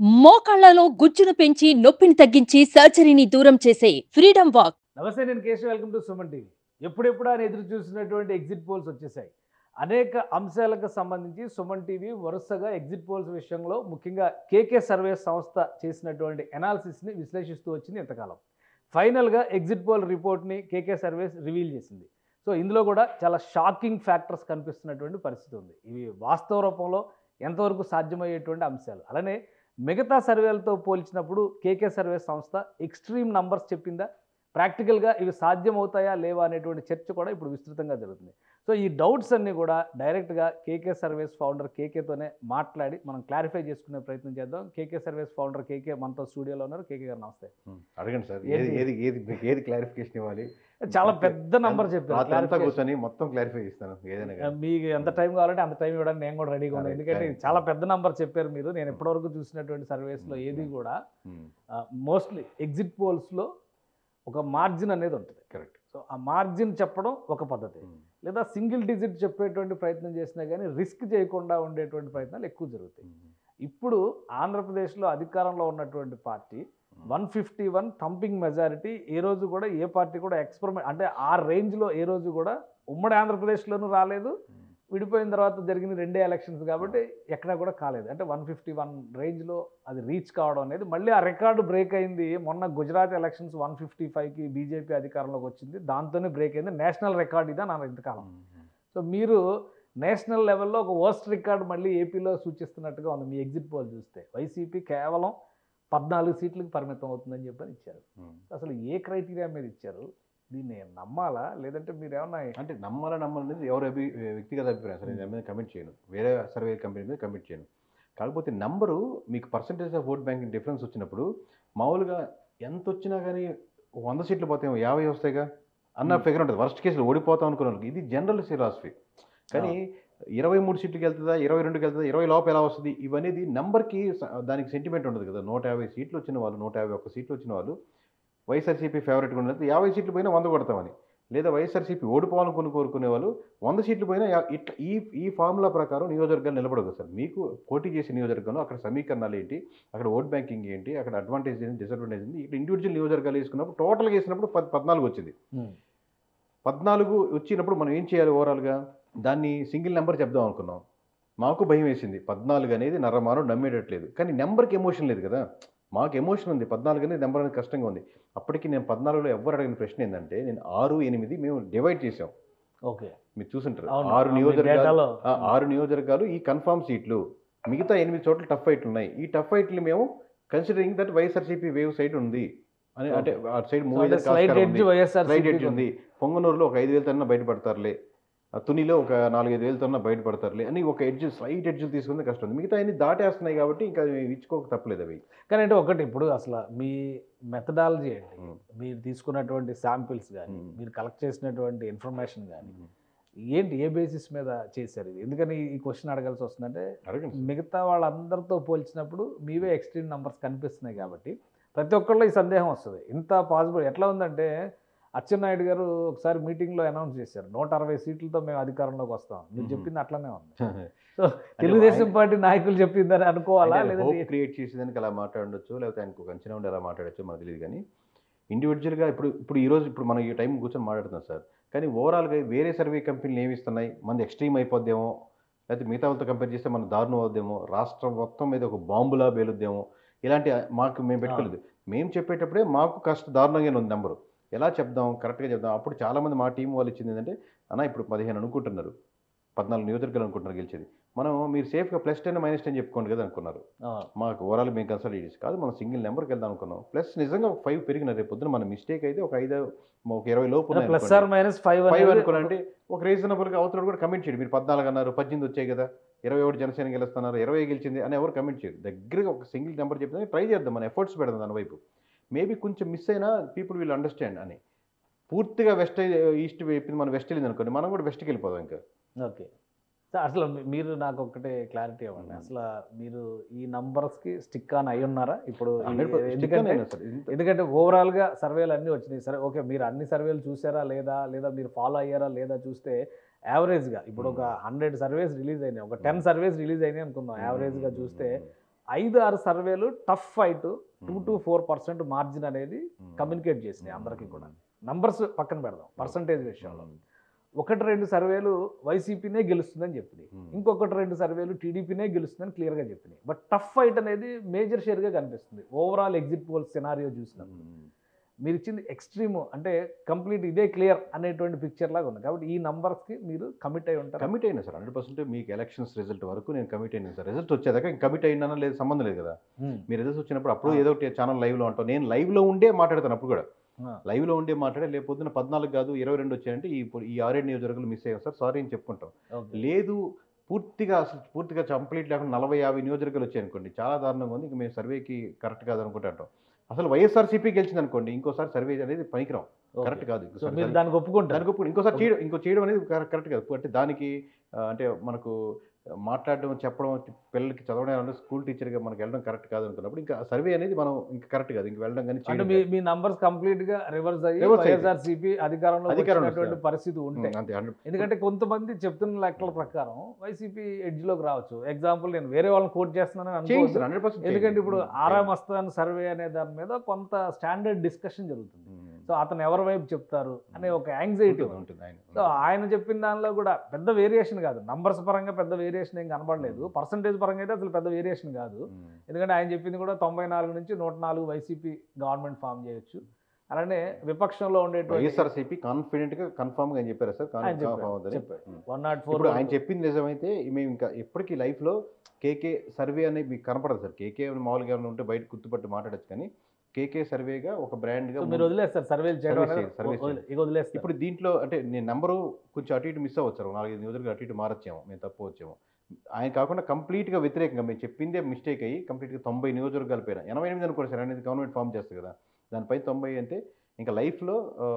మోకాళ్లలో గుజ్జును పెంచి నొప్పిని తగ్గించి సర్జరీని దూరం చేసే ఫ్రీడమ్ వాక్ నమస్తే నేను Keshav welcome to Suman TV ఎప్పుడెప్పుడు అని ఎదురు చూసినటువంటి ఎగ్జిట్ పోల్స్ వచ్చేసాయి అనేక అంశాలకు సంబంధించి సుమన్ టీవీ వరుసగా ఎగ్జిట్ పోల్స్ విషయంలో ముఖ్యంగా కేకే సర్వే సంస్థ చేసినటువంటి ఎనాలిసిస్ని విశ్లేషిస్తూ వచ్చింది ఇంతకాలం ఫైనల్గా ఎగ్జిట్ పోల్ రిపోర్ట్ని కేకే సర్వేస్ రివీల్ చేసింది సో ఇందులో కూడా చాలా షాకింగ్ ఫ్యాక్టర్స్ కనిపిస్తున్నటువంటి పరిస్థితి ఉంది ఇవి వాస్తవ రూపంలో ఎంతవరకు సాధ్యమయ్యేటువంటి అంశాలు అలానే మిగతా సర్వేలతో పోల్చినప్పుడు కేకే సర్వే సంస్థ ఎక్స్ట్రీమ్ నంబర్స్ చెప్పిందా ప్రాక్టికల్గా ఇవి సాధ్యమవుతాయా లేవా అనేటువంటి చర్చ కూడా ఇప్పుడు విస్తృతంగా జరుగుతుంది సో ఈ డౌట్స్ అన్నీ కూడా డైరెక్ట్గా కేకే సర్వీస్ ఫౌండర్ కేకేతోనే మాట్లాడి మనం క్లారిఫై చేసుకునే ప్రయత్నం చేద్దాం కేకే సర్వీస్ ఫౌండర్ కేకే మనతో స్టూడియోలో ఉన్నారు కేకే గారు నమస్తే ఉం, అడగండి సార్ ఏంటి? ఏది ఏది ఏది మీకు ఏది క్లారిఫికేషన్ ఇవ్వాలి చాలా పెద్ద నంబర్ చెప్పారు రాత్రి అంతా clarification. కూర్చొని మొత్తం క్లారిఫై ఇస్తాను ఏదైనా కానీ. మీకు ఎంత టైం కావాలంటే అంత టైం ఇవ్వడానికి నేను కూడా రెడీగా ఉన్నాను Correct, ఎందుకంటే ఇది correct. చాలా పెద్ద నంబర్ చెప్పారు మీరు నేను ఇప్పటివరకు చూసినటువంటి సర్వేస్లో ఏది కూడా ఉం, మోస్ట్లీ ఎగ్జిట్ పోల్స్లో ఒక మార్జిన్ అనేది ఉంటుంది కరెక్ట్ సో ఆ మార్జిన్ చెప్పడం ఒక పద్ధతి ఉం, లేదా సింగిల్ డిజిట్ చెప్పేటువంటి ప్రయత్నం చేసినా కానీ రిస్క్ చేయకుండా ఉండేటువంటి ప్రయత్నాలు ఎక్కువ జరుగుతాయి ఉం, ఇప్పుడు ఆంధ్రప్రదేశ్లో అధికారంలో ఉన్నటువంటి party one fifty one thumping majority ఏ రోజు కూడా ఏ పార్టీ కూడా ఎక్స్పెరిమెంట్ అంటే ఆ రేంజ్లో ఏ రోజు కూడా ఉమ్మడి ఆంధ్రప్రదేశ్లోనూ రాలేదు ఉం, విడిపోయిన తర్వాత జరిగిన రెండే ఎలక్షన్స్ కాబట్టి ఎక్కడా కూడా కాలేదు అంటే వన్ ఫిఫ్టీ వన్ రేంజ్లో అది రీచ్ కావడం అనేది మళ్ళీ ఆ రికార్డు బ్రేక్ అయింది మొన్న గుజరాత్ ఎలక్షన్స్ వన్ ఫిఫ్టీ ఫైవ్కి బీజేపీ అధికారంలోకి వచ్చింది దాంతోనే బ్రేక్ అయింది నేషనల్ రికార్డ్ ఇదా నా ఇంతకాలం ఉం, ఉం. సో మీరు నేషనల్ లెవెల్లో ఒక వర్స్ట్ రికార్డు మళ్ళీ ఏపీలో సూచిస్తున్నట్టుగా ఉంది మీ ఎగ్జిట్ పోల్ చూస్తే వైసీపీ కేవలం పద్నాలుగు సీట్లకు పరిమితం అవుతుందని చెప్పని ఇచ్చారు ఉం. అసలు ఏ క్రైటీరియా మీద ఇచ్చారు దీన్ని నమ్మాలా లేదంటే మీరు ఏమన్నా అంటే నమ్మాలా నమ్మాలనేది ఎవరి అభి వ్యక్తిగత అభిప్రాయం సార్ నేను దాని మీద కమెంట్ చేయను వేరే సర్వే కంపెనీ మీద కమెంట్ చేయను కాకపోతే నంబరు మీకు percentage of vote banking difference వచ్చినప్పుడు మామూలుగా ఎంత వచ్చినా కానీ వంద సీట్లు పోతాయేమో యాభై వస్తాయిగా అన్న Hmm. ఫిగర్ ఉంటుంది వర్స్ట్ కేసులో ఓడిపోతాం అనుకున్నాను ఇది జనరల్ ఫిలాసఫీ కానీ ఇరవై మూడు సీట్లకి వెళ్తుందా ఇరవై రెండుకి వెళ్తుందా ఇరవై లోపు ఎలా వస్తుంది ఇవనేది నెంబర్కి దానికి సెంటిమెంట్ ఉండదు కదా నూట యాభై సీట్లు వచ్చిన వాళ్ళు నూట యాభై ఒక్క సీట్లు వచ్చిన వాళ్ళు వైఎస్ఆర్సీపీ ఫేవరెట్గా ఉన్నది యాభై సీట్లు పోయినా వంద కొడతామని లేదా వైఎస్ఆర్సీపీ ఓడిపోవాలనుకుని కోరుకునే వాళ్ళు వంద సీట్లు పోయినా యా- ఇట్లా ఈ ఈ ఫార్ములా ప్రకారం నియోజకవర్గాలు నిలబడవు సార్ మీకు పోటీ చేసే నియోజకవర్గంలో అక్కడ సమీకరణాలు ఏంటి అక్కడ ఓట్ బ్యాంకింగ్ ఏంటి అక్కడ అడ్వాంటేజ్ ఏంటి డిసడ్వాంటేజ్ ఏంటి ఇక్కడ ఇండివిజువల్ నియోజకవర్గాలు వేసుకున్నప్పుడు టోటల్గా వేసినప్పుడు పద్ పద్నాలుగు వచ్చింది పద్నాలుగు వచ్చినప్పుడు మనం ఏం చేయాలి ఓవరాల్గా దాన్ని సింగిల్ నెంబర్ చెప్దాం అనుకున్నాం మాకు భయం వేసింది పద్నాలుగు అనేది నరమాను నమ్మేటట్లేదు కానీ నెంబర్కి ఎమోషన్ లేదు కదా మాకు ఎమోషన్ ఉంది పద్నాలుగు అనేది నెంబర్ అనేది కష్టంగా ఉంది అప్పటికి నేను పద్నాలుగులో ఎవరు అడిగిన ప్రశ్న ఏంటంటే నేను ఆరు ఎనిమిది మేము డివైడ్ చేసాం ఓకే మీరు చూసుంటారు అవును ఆరు మీ నియోజకవర్గాలు డేటాలో ఆ, ఆరు నియోజకవర్గాలు ఈ కన్ఫామ్ సీట్లు మిగతా ఎనిమిది చోట్ల టఫ్ ఫైట్లు ఉన్నాయి ఈ టఫ్ ఫైట్లు మేము considering that YSRCP wave side ఉంది అని అంటే ఆ side move slight edge YSR slight edge ఉంది పొంగనూరులో ఒక ఐదు వేలతో బయటపడతారులే ఆ తునిలో ఒక నాలుగైదు వేలతో బయటపడతారులే అని ఒక ఎడ్జ్ స్లైట్ ఎడ్జ్ తీసుకుంది కష్టం ఉంది మిగతా అన్ని దాటేస్తున్నాయి కాబట్టి ఇంకా ఇచ్చుకోక తప్పలేదు అవి కానీ అంటే ఒకటి ఇప్పుడు అసలు మీ మెథడాలజీ ఏంటి ఉం. మీరు తీసుకున్నటువంటి శాంపిల్స్ కానీ ఉం. మీరు కలెక్ట్ చేసినటువంటి ఇన్ఫర్మేషన్ కానీ ఏంటి ఏ బేసిస్ మీద చేశారు ఇది ఎందుకని ఈ క్వశ్చన్ అడగాల్సి వస్తుందంటే అడగండి మిగతా వాళ్ళందరితో పోల్చినప్పుడు మీవే ఎక్స్ట్రీమ్ నంబర్స్ కనిపిస్తున్నాయి కాబట్టి ప్రతి ఒక్కళ్ళు ఈ సందేహం వస్తుంది ఇంత పాసిబుల్ ఎట్లా ఉందంటే అచ్చెన్నాయుడు గారు ఒకసారి మీటింగ్లో అనౌన్స్ చేశారు నూట అరవై సీట్లతో మేము అధికారంలోకి వస్తాం మీరు మ్మ్. చెప్పింది అట్లనే ఉంది అంటే తెలుగుదేశం ఆయన- పార్టీ నాయకులు చెప్పిందని అనుకోవాలా అంటే లేదంటే hope క్రియేట్ చేసేదానికి అలా మాట్లాడొచ్చు లేకపోతే ఆయనకు ఒక అంచనా ఉండి అలా మాట్లాడచ్చు మనకు తెలియదు కానీ ఇండివిజువల్గా ఇప్పుడు ఇప్పుడు ఈ రోజు ఇప్పుడు మనం ఈ టైం కూర్చొని మాట్లాడుతున్నాం సార్ కానీ ఓవరాల్గా వేరే సర్వే కంపెనీలు ఏమి ఇస్తున్నాయి మనది ఎక్స్ట్రీమ్ అయిపోద్దేమో లేకపోతే మిగతా వాళ్ళతో కంపేర్ చేస్తే మన దారుణం అవుద్దేమో రాష్ట్రం మొత్తం మీద ఒక బాంబులా పేలుద్దేమో ఇలాంటి మాకు మేము పెట్టుకోలేదు మేము చెప్పేటప్పుడే మాకు కాస్త దారుణంగానే ఉంది నెంబరు ఎలా చెప్దాం కరెక్ట్గా చెప్దాం అప్పుడు చాలామంది మా టీం వాళ్ళు ఇచ్చింది ఏంటంటే అన్న ఇప్పుడు పదిహేను అనుకుంటున్నారు పద్నాలుగు నియోజకవర్గాలు అనుకుంటున్నారు గెలిచేది మనం మీరు సేఫ్గా ప్లస్ టెన్ మైనస్ టెన్ చెప్పుకోండి కదా అనుకున్నారు ఆ, మాకు ఓవరాల్ మేము కన్సల్ట్ చేసి కాదు మనం సింగిల్ నెంబర్కి వెళ్దాం అనుకున్నాం ప్లస్ నిజంగా ఒక ఫైవ్ పెరిగిన రేపు పొద్దున మన మిస్టేక్ అయితే ఒక ఐదు ఒక ఇరవై లోపు ఉన్నాయి ప్లస్ అనుకోండి. ఆర్ మైనస్ ఫైవ్ ఫైవ్ అనుకోనంటే ఒక రీజనబుల్గా అవతల కూడా కమెంట్ చేయండి మీరు పద్నాలుగు అన్నారు పద్దెనిమిది వచ్చాయి కదా ఇరవై ఒకటి జనసేన గెలుస్తున్నారు ఇరవై గెలిచింది అని ఎవరు కమెంట్ చేయరు దగ్గరగా ఒక సింగిల్ నెంబర్ చెప్తే ట్రై చేద్దాం మన ఎఫర్ట్స్ పెడదాం దాని వైపు మేబీ కొంచెం మిస్ అయినా పీపుల్ విల్ అండర్స్టాండ్ అని పూర్తిగా వెస్ట్ ఈస్ట్ చెప్పింది మనం వెస్ట్ వెళ్ళింది అనుకోండి మనం కూడా వెస్ట్కి వెళ్ళిపోదాం ఇంకా ఓకే సార్ అసలు మీ- మీరు నాకు ఒకటే క్లారిటీ ఇవ్వండి మ్మ్. అసలు మీరు ఈ numbers కి స్టిక్ ఆన్ అయి ఉన్నారా ఇప్పుడు ఈ- హండ్రెడ్ ఎందుకంటే సార్ ఇంత ఎందుకంటే ఓవరాల్గా సర్వేలు అన్నీ వచ్చినాయి సరే ఓకే మీరు అన్ని సర్వేలు చూసారా లేదా లేదా మీరు ఫాలో అయ్యారా లేదా చూస్తే యావరేజ్గా ఇప్పుడు ఒక హండ్రెడ్ సర్వేస్ రిలీజ్ అయినాయి ఒక టెన్ సర్వేస్ రిలీజ్ అయినాయి అనుకుందాం యావరేజ్గా చూస్తే ఐదు ఆరు సర్వేలు tough fight two to four percent margin అనేది కమ్యూనికేట్ చేసినాయి అందరికీ కూడా నంబర్స్ పక్కన పెడదాం పర్సంటేజ్ విషయంలో ఒకటి రెండు సర్వేలు వైసీపీనే గెలుస్తుందని చెప్పింది ఇంకొకటి రెండు సర్వేలు టీడీపీనే గెలుస్తుందని క్లియర్గా చెప్పినాయి బట్ టఫ్ ఫైట్ అనేది మేజర్ షేర్గా కనిపిస్తుంది ఓవరాల్ ఎగ్జిట్ పోల్ సినారియో చూసినప్పుడు మీరు ఇచ్చింది ఎక్స్ట్రీమ్ అంటే కంప్లీట్ ఇదే క్లియర్ అనేటువంటి పిక్చర్ లాగా ఉంది కాబట్టి ఈ నంబర్స్కి మీరు కమిట్ అయి ఉంటారు కమిట్ అయినా సార్ హండ్రెడ్ పర్సెంట్ మీకు ఎలక్షన్స్ రిజల్ట్ వరకు నేను కమిట్ అయినా సార్ రిజల్ట్ వచ్చేదాకా ఇంకా కమిట్ అయినా లేదు సంబంధం లేదు కదా మీ రిజల్ట్స్ వచ్చినప్పుడు అప్పుడు ఏదో ఒకటి ఛానల్ లైవ్లో ఉంటాం నేను లైవ్లో ఉండే మాట్లాడతాను అప్పుడు కూడా లైవ్లో ఉండే మాట్లాడే లేకపోతే పద్నాలుగు కాదు ఇరవై రెండు వచ్చాయంటే ఈ ఈ ఆరేడు నియోజకవర్గాలు మిస్ అయ్యాం సార్ సారీ అని చెప్పుకుంటాం లేదు పూర్తిగా అసలు పూర్తిగా కంప్లీట్ లేకుండా నలభై యాభై నియోజకవర్గాలు వచ్చాయి అనుకోండి చాలా దారుణంగా ఉంది ఇంకా మేము సర్వేకి కరెక్ట్ కాదు అనుకుంటాం అసలు వైఎస్ఆర్సీపీ గెలిచింది అనుకోండి ఇంకోసారి సర్వే అనేది పనికిరాం కరెక్ట్ కాదు సో ఇంకోసారి మీరు సర్వే- దానికి ఒప్పుకుంటారు దానికి ఇప్పుడు ఇంకోసారి చేయడం ఇంకో చేయడం అనేది కరెక్ట్ కాదు అంటే దానికి ఆ, అంటే మనకు మాట్లాడడం చెప్పడం పిల్లలకి చదవడం అంటే స్కూల్ టీచర్గా మనకి వెళ్ళడం కరెక్ట్ కాదు అనుకున్నప్పుడు ఇంకా సర్వే అనేది మనం ఇంకా కరెక్ట్ కాదు ఇంకా వెళ్ళడం కానీ అంటే చేయడం మీ కాదు. మీ నంబర్స్ కంప్లీట్ గా రివర్స్ అయ్యి Reverse అయ్యింది. వైఎస్ఆర్సీపీ అధికారంలో అధికారంలో వచ్చినటువంటి వస్తుంది. పరిస్థితి ఉంటే ఉమ్, అంతే హండ్రెడ్ ఎందుకంటే కొంతమంది చెప్తున్న లెక్కల ప్రకారం వైసీపీ ఎడ్జ్ లోకి రావచ్చు ఎగ్జాంపుల్ నేను వేరే వాళ్ళని కోట్ చేస్తున్నానని అనుకోవద్దు చేయించారు హండ్రెడ్ పర్సెంట్ ఎందుకంటే ఇప్పుడు ఆరా మస్తాన్ సర్వే అనే దాని మీద కొంత స్టాండర్డ్ డిస్కషన్ జరుగుతుంది సో అతను ఎవరి వైపు చెప్తారు అనే ఒక యాంగ్జైటీ ఉంటుంది ఉంటుంది ఆయన సో ఆయన చెప్పిన దానిలో కూడా పెద్ద వేరియేషన్ కాదు నంబర్స్ పరంగా పెద్ద వేరియేషన్ ఏం కనబడలేదు పర్సంటేజ్ పరంగా అయితే అసలు పెద్ద వేరియేషన్ కాదు ఉమ్. ఎందుకంటే ఆయన చెప్పింది కూడా తొంభై నాలుగు నుంచి నూట నాలుగు వైసీపీ గవర్నమెంట్ ఫామ్ చేయొచ్చు అలానే విపక్షంలో ఉండేటువంటి వైఎస్ఆర్సీపీ కాన్ఫిడెంట్ గా కన్ఫర్మ్ గా అని చెప్పారు సార్ ఆయన చెప్పారు, కన్ఫర్మ్ అవుతుంది చెప్పారు. వన్ నాట్ ఫోర్ ఇప్పుడు ఆయన చెప్పింది నిజమైతే మేము ఇంకా ఎప్పటికీ లైఫ్లో కేకే సర్వే అనేది మీకు కనపడదు సార్ కేకే మామూలుగా ఏమైనా ఉంటే బయట గుర్తుపట్టి మాట్లాడచ్చు కానీ కేకే సర్వేగా ఒక బ్రాండ్గా మీరు వదిలేస్తారు సర్వేలు చేయడం Service అనేది చేయండి, service వదిలే- ఇక వదిలేస్తారు ఇప్పుడు దీంట్లో అంటే నేను నెంబరు కొంచెం అటు ఇటు మిస్ అవ్వచ్చు సార్ నాలుగైదు నియోజకవర్గాలు అటు ఇటు మారచ్చేమో మేము తప్పు వచ్చేమో ఆయన కాకుండా కంప్లీట్గా వ్యతిరేకంగా మేము చెప్పిందే మిస్టేక్ అయ్యి కంప్లీట్గా తొంభై నియోజకవర్గాలు పైన ఎనభై ఎనిమిది అనుకోండి సార్ అనేది గవర్నమెంట్ ఫామ్ చేస్తుంది కదా దానిపై తొంభై అంటే ఇంకా లైఫ్లో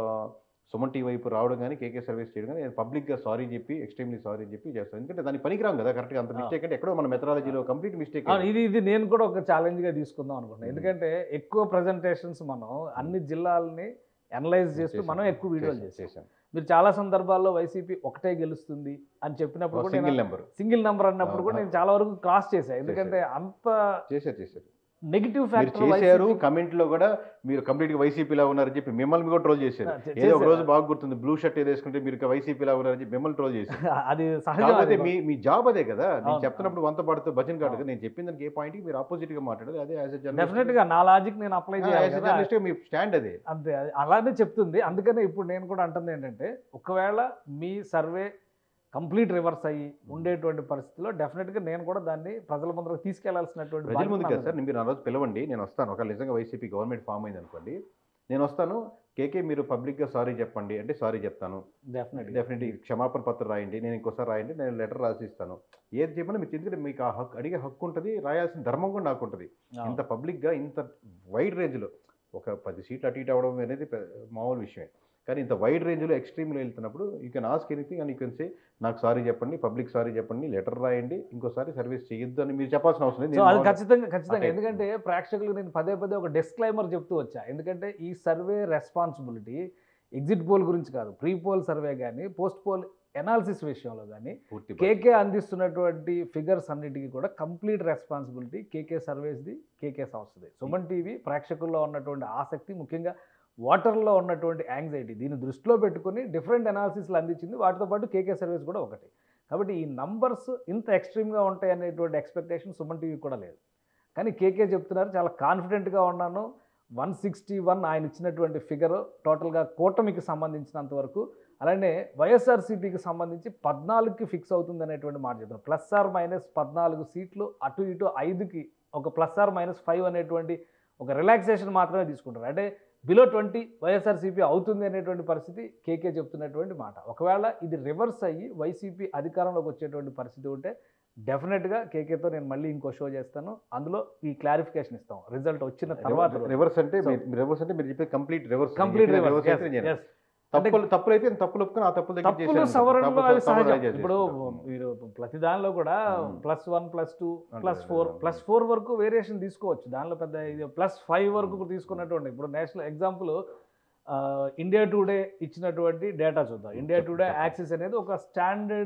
సుమన్ టీ వైపు రావడం కానీ కేకే సర్వీస్ చేయడం కానీ నేను పబ్లిక్గా సారీ చెప్పి ఎక్స్ట్రీమ్లీ సారీ చెప్పి చేస్తాను ఎందుకంటే దాని పనికిరాం కదా కరెక్ట్గా అంత ఆ. మిస్టేక్ అంటే ఎక్కడో మన మెథడాలజీలో కంప్లీట్ మిస్టేక్ అవును, ఇది ఇది నేను కూడా ఒక ఛాలెంజ్ గా తీసుకుందాం అనుకుంటున్నాను ఎందుకంటే ఎక్కువ ప్రజెంటేషన్స్ మనం అన్ని జిల్లాలని అనలైజ్ చేస్తూ మనం ఎక్కువ వీడియోలు చేసాం చేశాను మీరు చాలా సందర్భాల్లో వైసీపీ ఒకటే గెలుస్తుంది అని చెప్పినప్పుడు కూడా సింగిల్ నేను నెంబర్ సింగిల్ నెంబర్ అన్నప్పుడు కూడా ఆ, నేను చాలా వరకు క్రాస్ చేశాను ఎందుకంటే అంత చేశారు చేశారు నెగిటివ్ మీరు ఫ్యాక్టర్ చేశారు కమెంట్ లో కూడా మీరు కంప్లీట్ గా వైసీపీలా ఉన్నారని చెప్పి మిమ్మల్ని కూడా ట్రోల్ చేశారు ఏదో ఒక రోజు బాగా గుర్తుంది బ్లూ షర్ట్ ఏదో వేసుకుంటే మీరు వైసీపీలా ఉన్నారని చెప్పి మిమ్మల్ని ట్రోల్ చేశారు అది సహజం కాకపోతే అది. మీ మీ జాబ్ అదే కదా నేను అవును, చెప్తున్నప్పుడు వంత పడుతూ భజన్ కాదు అవును. కదా నేను చెప్పిన దానికి ఏ పాయింట్ మీరు ఆపోజిట్ గా మాట్లాడారు అదే యాజ్ డెఫినెట్ గా నా లాజిక్ నేను అప్లై చేయాలి కదా. జర్నలిస్ట్ మీ స్టాండ్ అదే అంతే అది అలానే చెప్తుంది అందుకనే ఇప్పుడు నేను కూడా అంటుంది ఏంటంటే ఒకవేళ మీ సర్వే కంప్లీట్ రివర్స్ అయ్యి ఉండేటువంటి పరిస్థితిలో డెఫినెట్గా నేను కూడా దాన్ని ప్రజల ముందరకు తీసుకెళ్లాల్సినటువంటి ప్రజల ముందుకు బాధ్యత కదా సార్ మీరు ఆ రోజు పిలవండి నేను వస్తాను ఒక నిజంగా వైసీపీ గవర్నమెంట్ ఫామ్ అయింది అనుకోండి నేను వస్తాను కేకే మీరు పబ్లిక్గా సారీ చెప్పండి అంటే సారీ చెప్తాను డెఫినెట్ డెఫినెట్లీ క్షమాపణ పత్రం రాయండి నేను ఇంకోసారి రాయండి నేను లెటర్ రాసి ఇస్తాను ఏది చెప్పినా మీకు ఎందుకంటే మీకు ఆ హక్కు అడిగే హక్కు ఉంటుంది రాయాల్సిన ధర్మం కూడా నాకు ఉంటుంది ఇంత పబ్లిక్గా ఇంత వైడ్ రేంజ్లో ఒక పది సీట్లు అటు ఇటు అవ్వడం అనేది పె- మామూలు విషయమే కానీ ఇంత వైడ్ రేంజ్లో ఎక్స్ట్రీమ్లో వెళ్తున్నప్పుడు you can ask anything and you can say నాకు సారీ చెప్పండి పబ్లిక్ సారీ చెప్పండి లెటర్ రాయండి ఇంకోసారి సర్వీస్ చేయొద్దు అని మీరు చెప్పాల్సిన అవసరం లేదు సో నేను అది మామూలు- ఖచ్చితంగా ఖచ్చితంగా అటే. ఎందుకంటే ప్రేక్షకులకు నేను పదే పదే ఒక డిస్క్లైమర్ చెప్తూ వచ్చా ఎందుకంటే ఈ సర్వే రెస్పాన్సిబిలిటీ ఎగ్జిట్ పోల్ గురించి కాదు ప్రీ పోల్ సర్వే కానీ పోస్ట్ పోల్ ఎనాలిసిస్ విషయంలో కానీ పూర్తి కేకే అందిస్తున్నటువంటి ఫిగర్స్ అన్నిటికీ కూడా కంప్లీట్ రెస్పాన్సిబిలిటీ కేకే సర్వేస్ది కేకే సంస్థది సుమన్ టీవీ ప్రేక్షకుల్లో ఉన్నటువంటి ఆసక్తి ముఖ్యంగా వాటర్లో ఉన్నటువంటి యాంగ్జైటీ దీన్ని దృష్టిలో పెట్టుకొని డిఫరెంట్ అనాలిసిస్లు అందించింది వాటితో పాటు కేకే సర్వీస్ కూడా ఒకటి కాబట్టి ఈ నంబర్స్ ఇంత ఎక్స్ట్రీమ్గా ఉంటాయి అనేటువంటి ఎక్స్పెక్టేషన్ సుమన్ టీవీ కూడా లేదు కానీ కేకే చెప్తున్నారు చాలా కాన్ఫిడెంట్గా ఉన్నాను వన్ సిక్స్టీ వన్ ఆయన ఇచ్చినటువంటి ఫిగర్ టోటల్గా కూటమికి సంబంధించినంత వరకు అలానే వైఎస్ఆర్సీపీకి సంబంధించి పద్నాలుగుకి ఫిక్స్ అవుతుంది అనేటువంటి మాట చెప్తున్నారు ప్లస్ ఆర్ మైనస్ పద్నాలుగు సీట్లు అటు ఇటు ఐదుకి ఒక ప్లస్ ఆర్ మైనస్ ఫైవ్ అనేటువంటి ఒక రిలాక్సేషన్ మాత్రమే తీసుకుంటారు అంటే బిలో ట్వంటీ వైఎస్ఆర్సీపీ అవుతుంది అనేటువంటి పరిస్థితి కేకే చెప్తున్నటువంటి మాట ఒకవేళ ఇది రివర్స్ అయ్యి వైసీపీ అధికారంలోకి వచ్చేటువంటి పరిస్థితి ఉంటే డెఫినెట్గా కేకేతో నేను మళ్ళీ ఇంకో షో చేస్తాను అందులో ఈ క్లారిఫికేషన్ ఇస్తాం రిజల్ట్ వచ్చిన తర్వాత రోజు. రివర్స్ అంటే So- రివర్స్ అంటే మీరు చెప్పేది కంప్లీట్ రివర్స్ కంప్లీట్ రివర్స్ అయితే నేను yes. తప్పులు తప్పులు అయితే నేను తప్పులు ఒప్పుకొని ఆ తప్పులు దగ్గర తప్పులు చేశాను. సవరణలు తప్పులు అవి సవరణ సహజం చేసేస్తాను. ఇప్పుడు ఉమ్. మీరు ప్రతి దానిలో కూడా um. Plus one plus two అంతే, ప్లస్ అంతే, ఫోర్ అంతే. ప్లస్ ఫోర్ వరకు వేరియేషన్ తీసుకోవచ్చు దానిలో పెద్ద ఇది ప్లస్ ఫైవ్ వరకు తీసుకున్నటువంటి ఇప్పుడు నేషనల్ ఎగ్జాంపుల్ ఇండియా టుడే ఇచ్చినటువంటి డేటా చూద్దాం ఇండియా చెప్పు, టుడే చెప్పు. యాక్సిస్ అనేది ఒక స్టాండర్డ్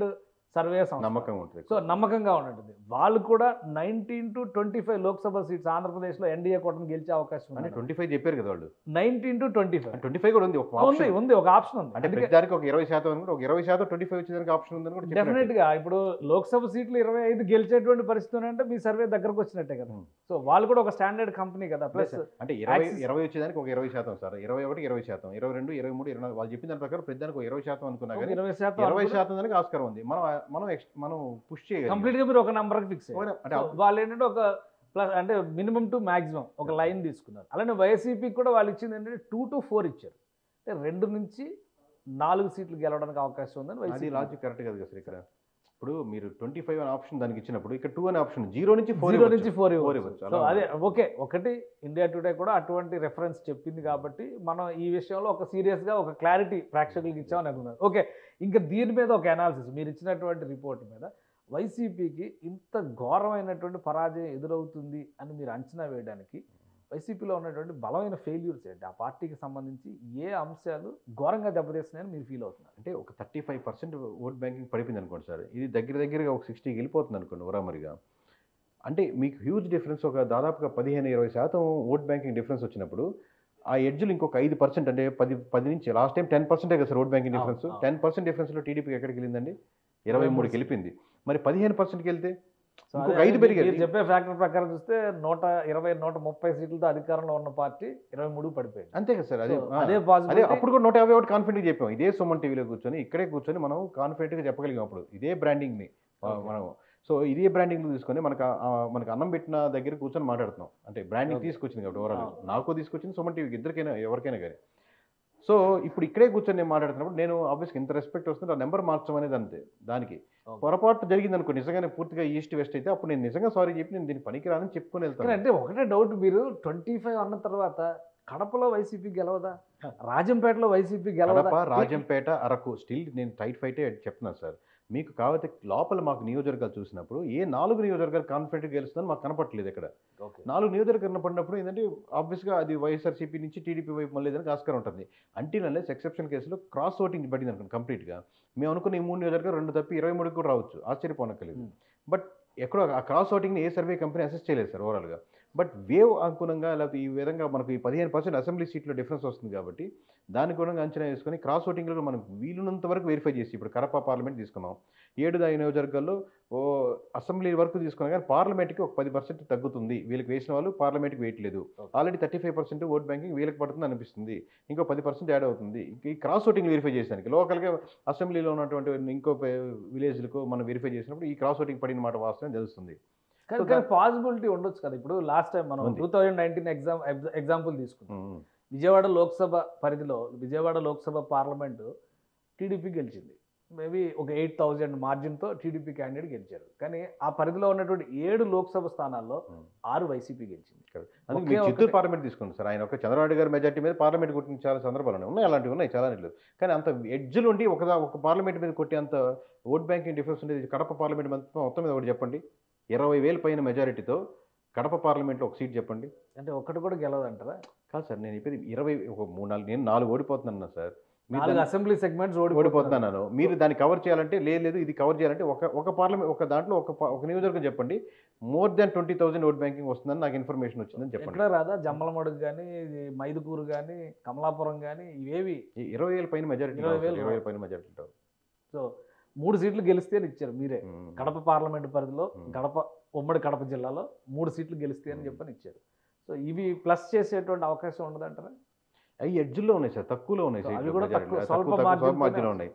సర్వే సంస్థ నమ్మకంగా ఉంటుంది సో నమ్మకంగా ఉన్నట్టుంది వాళ్ళు కూడా nineteen to twenty five Lok Sabha seats ఆంధ్రప్రదేశ్లో ఎన్డీఏ కూటమి గెలిచే అవకాశం అంటే ఉంది ట్వంటీ ఫైవ్ చెప్పారు కదా వాళ్ళు nineteen to twenty five twenty five కూడా ఉంది ఒక ఉంది ఆప్షన్ ఉంది ఒక ఆప్షన్ ఉంది అంటే అందుకే ప్రతి దానికి ఒక ఇరవై శాతం అని కూడా ఒక ఇరవై శాతం ట్వంటీ ఫైవ్ వచ్చేదానికి ఆప్షన్ ఉందని కూడా డెఫినెట్ చెప్పినట్టు. గా ఇప్పుడు లోక్సభ సీట్లు ఇరవై ఐదు గెలిచేటువంటి పరిస్థితి అంటే మీ సర్వే దగ్గరకు వచ్చినట్టే కదా Hmm. సో వాళ్ళు కూడా ఒక స్టాండర్డ్ కంపెనీ కదా ప్లస్ అంటే ఇరవై Axis- ఇరవై వచ్చేదానికి ఒక ఇరవై శాతం సార్ ఇరవై ఒకటి ఇరవై శాతం ఇరవై రెండు ఇరవై మూడు ఇరవై నాలుగు వాళ్ళు చెప్పిన దాని ప్రకారం ప్రతి దానికి ఒక ఇరవై శాతం అనుకున్నా కానీ ఇరవై శాతం ఇరవై శాతం దానికి ఆస్కారం ఉంది మనం మనం ex- మనం పుష్ చేయగలం కంప్లీట్ గా మీరు ఒక నంబర్ ఫిక్స్ అంటే వాళ్ళు ఏంటంటే ఒక ప్లస్ అంటే మినిమం టు మాక్సిమం ఒక లైన్ తీసుకున్నారు అలానే వైసీపీకి కూడా వాళ్ళు ఇచ్చింది ఏంటంటే టూ టు ఫోర్ ఇచ్చారు అంటే రెండు నుంచి నాలుగు సీట్లు గెలవడానికి అవకాశం ఉందని అది వైసీపీ లాజిక్ కరెక్ట్ కదా సార్ ఇక్కడ ఇప్పుడు మీరు ట్వంటీ ఫైవ్ అనే ఆప్షన్ దానికి ఇచ్చినప్పుడు ఇక్కడ టూ అనే ఆప్షన్ జీరో నుంచి ఫోర్ జీరో నుంచి ఫోర్ Four ఇవ్వచ్చు ఇవ్వచ్చు. సో అలా అదే ఓకే ఒకటి ఇండియా టుడే కూడా అటువంటి రెఫరెన్స్ చెప్పింది కాబట్టి మనం ఈ విషయంలో ఒక serious గా ఒక క్లారిటీ ప్రేక్షకులకు ఇచ్చామని అనుకున్నాను ఓకే ఇంకా దీని మీద ఒక అనాలిసిస్ మీరు ఇచ్చినటువంటి రిపోర్ట్ మీద వైసీపీకి ఇంత ఘోరమైనటువంటి పరాజయం ఎదురవుతుంది అని మీరు అంచనా వేయడానికి వైసీపీలో ఉన్నటువంటి బలమైన ఫెయిల్యూర్స్ ఏంటి ఆ పార్టీకి సంబంధించి ఏ అంశాలు ఘోరంగా దెబ్బతీస్తున్నాయని మీరు ఫీల్ అవుతున్నారు అంటే ఒక thirty five percent vote banking పడిపోయింది అనుకోండి సార్ ఇది దగ్గర దగ్గరగా ఒక సిక్స్టీకి వెళ్ళిపోతుంది అనుకోండి ఉరామరిగా అంటే మీకు హ్యూజ్ డిఫరెన్స్ ఒక దాదాపుగా పదిహేను ఇరవై శాతం ఓట్ బ్యాంకింగ్ డిఫరెన్స్ వచ్చినప్పుడు ఆ ఎడ్జ్లు ఇంకొక ఐదు పర్సెంట్ అంటే పది పది నుంచి లాస్ట్ టైం టెన్ పర్సెంటే కదా సార్ ఓట్ బ్యాంకింగ్ అవును, డిఫరెన్స్ అవును. టెన్ పర్సెంట్ డిఫరెన్స్లో టీడీపీకి ఎక్కడికి వెళ్ళిందండి ఇరవై మూడుకి వెళ్ళిపోయింది మరి పదిహేను పర్సెంట్కి వెళ్తే సో ఇంకొక అదే ఐదు మీరు పెరిగాయి. చెప్పే ఫ్యాక్టర్ ప్రకారం చూస్తే నూట ఇరవై నూట ముప్పై సీట్లతో అధికారంలో ఉన్న పార్టీ ఇరవై మూడు పడిపోయింది అంతే కదా సార్ అదే సో ఆ. అదే అదే పాజిబుల్ అప్పుడు కూడా నూట యాభై ఒకటి కాన్ఫిడెంట్ చెప్పాం ఇదే సుమన్ టీవీలో కూర్చొని ఇక్కడే కూర్చొని మనం కాన్ఫిడెంట్గా చెప్పగలిగాం అప్పుడు ఇదే బ్రాండింగ్ని Okay. మనం సో ఇదే బ్రాండింగ్ తీసుకొని మనకు ఆ- ఆ మనకు అన్నం పెట్టిన దగ్గర కూర్చొని మాట్లాడుతున్నాం అంటే బ్రాండింగ్ Okay. తీసుకొచ్చింది కాబట్టి ఓవరాల్ అవును. నాకు తీసుకొచ్చింది సుమన్ టీవీకి ఇద్దరికైనా ఎవరికైనా కానీ సో ఇప్పుడు ఇక్కడే కూర్చొని నేను మాట్లాడుతున్నప్పుడు నేను ఆబ్వియస్గా ఇంత రెస్పెక్ట్ వస్తుంది ఆ నెంబర్ మార్చడం అనేది అంతే దానికి Okay. పొరపాటు జరిగింది అనుకో నిజంగానే పూర్తిగా ఈస్ట్ వెస్ట్ అయితే అప్పుడు నేను నిజంగా సారీ చెప్పి నేను దీన్ని పనికిరానని చెప్పుకొని కానీ వెళ్తాను అంటే ఒకటే డౌట్ మీరు ట్వంటీ ఫైవ్ అన్న తర్వాత కడపలో వైసీపీ గెలవదా రాజంపేటలో వైసీపీ గెలవదా కడప రాజంపేట అరకు స్టిల్ నేను టైట్ ఫైటే చెప్తున్నాను సార్ మీకు కాకపోతే లోపల మాకు నియోజకవర్గాలు చూసినప్పుడు ఏ నాలుగు నియోజకవర్గాలు కాన్ఫిడెంట్ గెలుస్తుందని మాకు కనపట్లేదు ఇక్కడ Okay. నాలుగు నియోజకవర్గాలు కనపడినప్పుడు ఏంటంటే ఆబ్వియస్గా అది వైఎస్ఆర్సీపీ నుంచి టీడీపీ వైపు మళ్ళీ దానికి ఆస్కారం ఉంటుంది అంటీల్ అన్లెస్ ఎక్సెప్షన్ కేసులో క్రాస్ ఓటింగ్ పడింది అనుకోండి కంప్లీట్గా మేము అనుకున్న ఈ మూడు నియోజకవర్గాలు రెండు తప్పి ఇరవై మూడుకి కూడా రావచ్చు ఆశ్చర్యపోనక్కర్లేదు Hmm. బట్ ఎక్కడో ఆ క్రాస్ ఓటింగ్ని ఏ సర్వే కంపెనీ అసెస్ చేయలేదు సార్ ఓవరాల్గా బట్ వేవ్ అనుగుణంగా లేకపోతే ఈ విధంగా మనకు ఈ పదిహేను పర్సెంట్ అసెంబ్లీ సీట్లో డిఫరెన్స్ వస్తుంది కాబట్టి దాని గుణంగా అంచనా వేసుకొని క్రాస్ ఓటింగ్లో మనం వీలున్నంత వరకు వెరిఫై చేసి ఇప్పుడు కడప పార్లమెంట్ తీసుకున్నాం ఏడు దాని నియోజకవర్గాల్లో ఓ అసెంబ్లీ వరకు తీసుకున్నా కానీ పార్లమెంట్కి ఒక పది పర్సెంట్ తగ్గుతుంది వీళ్ళకి వేసిన వాళ్ళు పార్లమెంట్కి వేయట్లేదు Okay. Already thirty five percent vote banking వీళ్ళకి పడుతుంది అనిపిస్తుంది ఇంకో పది పర్సెంట్ యాడ్ అవుతుంది ఇంక ఈ క్రాస్ ఓటింగ్ వెరిఫై చేసానికి లోకల్గా అసెంబ్లీలో ఉన్నటువంటి ఇంకో విలేజ్లకు మనం వెరిఫై చేసినప్పుడు ఈ క్రాస్ ఓటింగ్ పడిన మాట వాస్తవం తెలుస్తుంది కానీ So కానీ పాసిబిలిటీ ఉండొచ్చు కదా ఇప్పుడు లాస్ట్ టైం మనం ఉంది. Two thousand nineteen exam example తీసుకున్నాం విజయవాడ లోక్సభ పరిధిలో విజయవాడ లోక్సభ పార్లమెంటు టీడీపీ గెలిచింది మేబీ ఒక ఎయిట్ థౌజండ్ మార్జిన్తో టీడీపీ క్యాండిడేట్ గెలిచారు కానీ ఆ పరిధిలో ఉన్నటువంటి ఏడు లోక్సభ స్థానాల్లో Hmm. ఆరు వైసీపీ గెలిచింది అందుకే ఒకే మీరు చిత్తూరు ఒకటి. పార్లమెంట్ తీసుకోండి సార్ ఆయన ఒక చంద్రబాబు గారి మెజార్టీ మీద పార్లమెంట్ కొట్టిన చాలా సందర్భాలు ఉన్నాయి ఉన్నాయి అలాంటివి ఉన్నాయి చాలా నీళ్ళు కానీ అంత ఎడ్జ్లు ఉండి ఒక ఒక పార్లమెంట్ మీద కొట్టి అంత ఓట్ బ్యాంకింగ్ డిఫరెన్స్ ఉండేది కడప పార్లమెంట్ మొత్తం మొత్తం మీద ఒకటి చెప్పండి ఇరవై వేలు పైన మెజారిటీతో కడప పార్లమెంట్లో ఒక సీట్ చెప్పండి అంటే ఒక్కటి కూడా గెలవదంటారా కాదు సార్ నేను చెప్పేది ఇరవై ఒక మూడు నాలుగు నేను నాలుగు ఓడిపోతున్నాను సార్ మీరు నాలుగు దాన్ని అసెంబ్లీ సెగ్మెంట్స్ ఓడిపోతున్నాను మీరు దాన్ని కవర్ చేయాలంటే లేదు లేదు ఇది కవర్ చేయాలంటే ఒక ఒక పార్లమెంట్ ఒక దాంట్లో ఒక పా- ఒక నియోజకవర్గం చెప్పండి more than twenty thousand vote banking వస్తుందని నాకు ఇన్ఫర్మేషన్ వచ్చిందని చెప్పండి ఎక్కడ రాదా జమ్మలమడుగు కానీ మైదుకూరు కానీ కమలాపురం కానీ ఇవేవి ఈ ఇరవై వేల పైన మెజారిటీ ఇరవై వేలు ఇరవై వేల పైన మెజారిటీ సో మూడు సీట్లు గెలిస్తే అని ఇచ్చారు మీరే కడప పార్లమెంట్ పరిధిలో Hmm. కడప ఉమ్మడి కడప జిల్లాలో మూడు సీట్లు గెలిస్తే అని చెప్పని ఇచ్చారు సో ఇవి ప్లస్ చేసేటువంటి అవకాశం ఉండదంటారా అవి ఎడ్జ్లో ఉన్నాయి సార్ తక్కువలో ఉన్నాయి సో అవి సీట్లు కూడా majority. తక్కువ, తక్కువ స్వల్ప తక్కువ margin స్వల్ప తోనే మార్జిన్లో ఉన్నాయి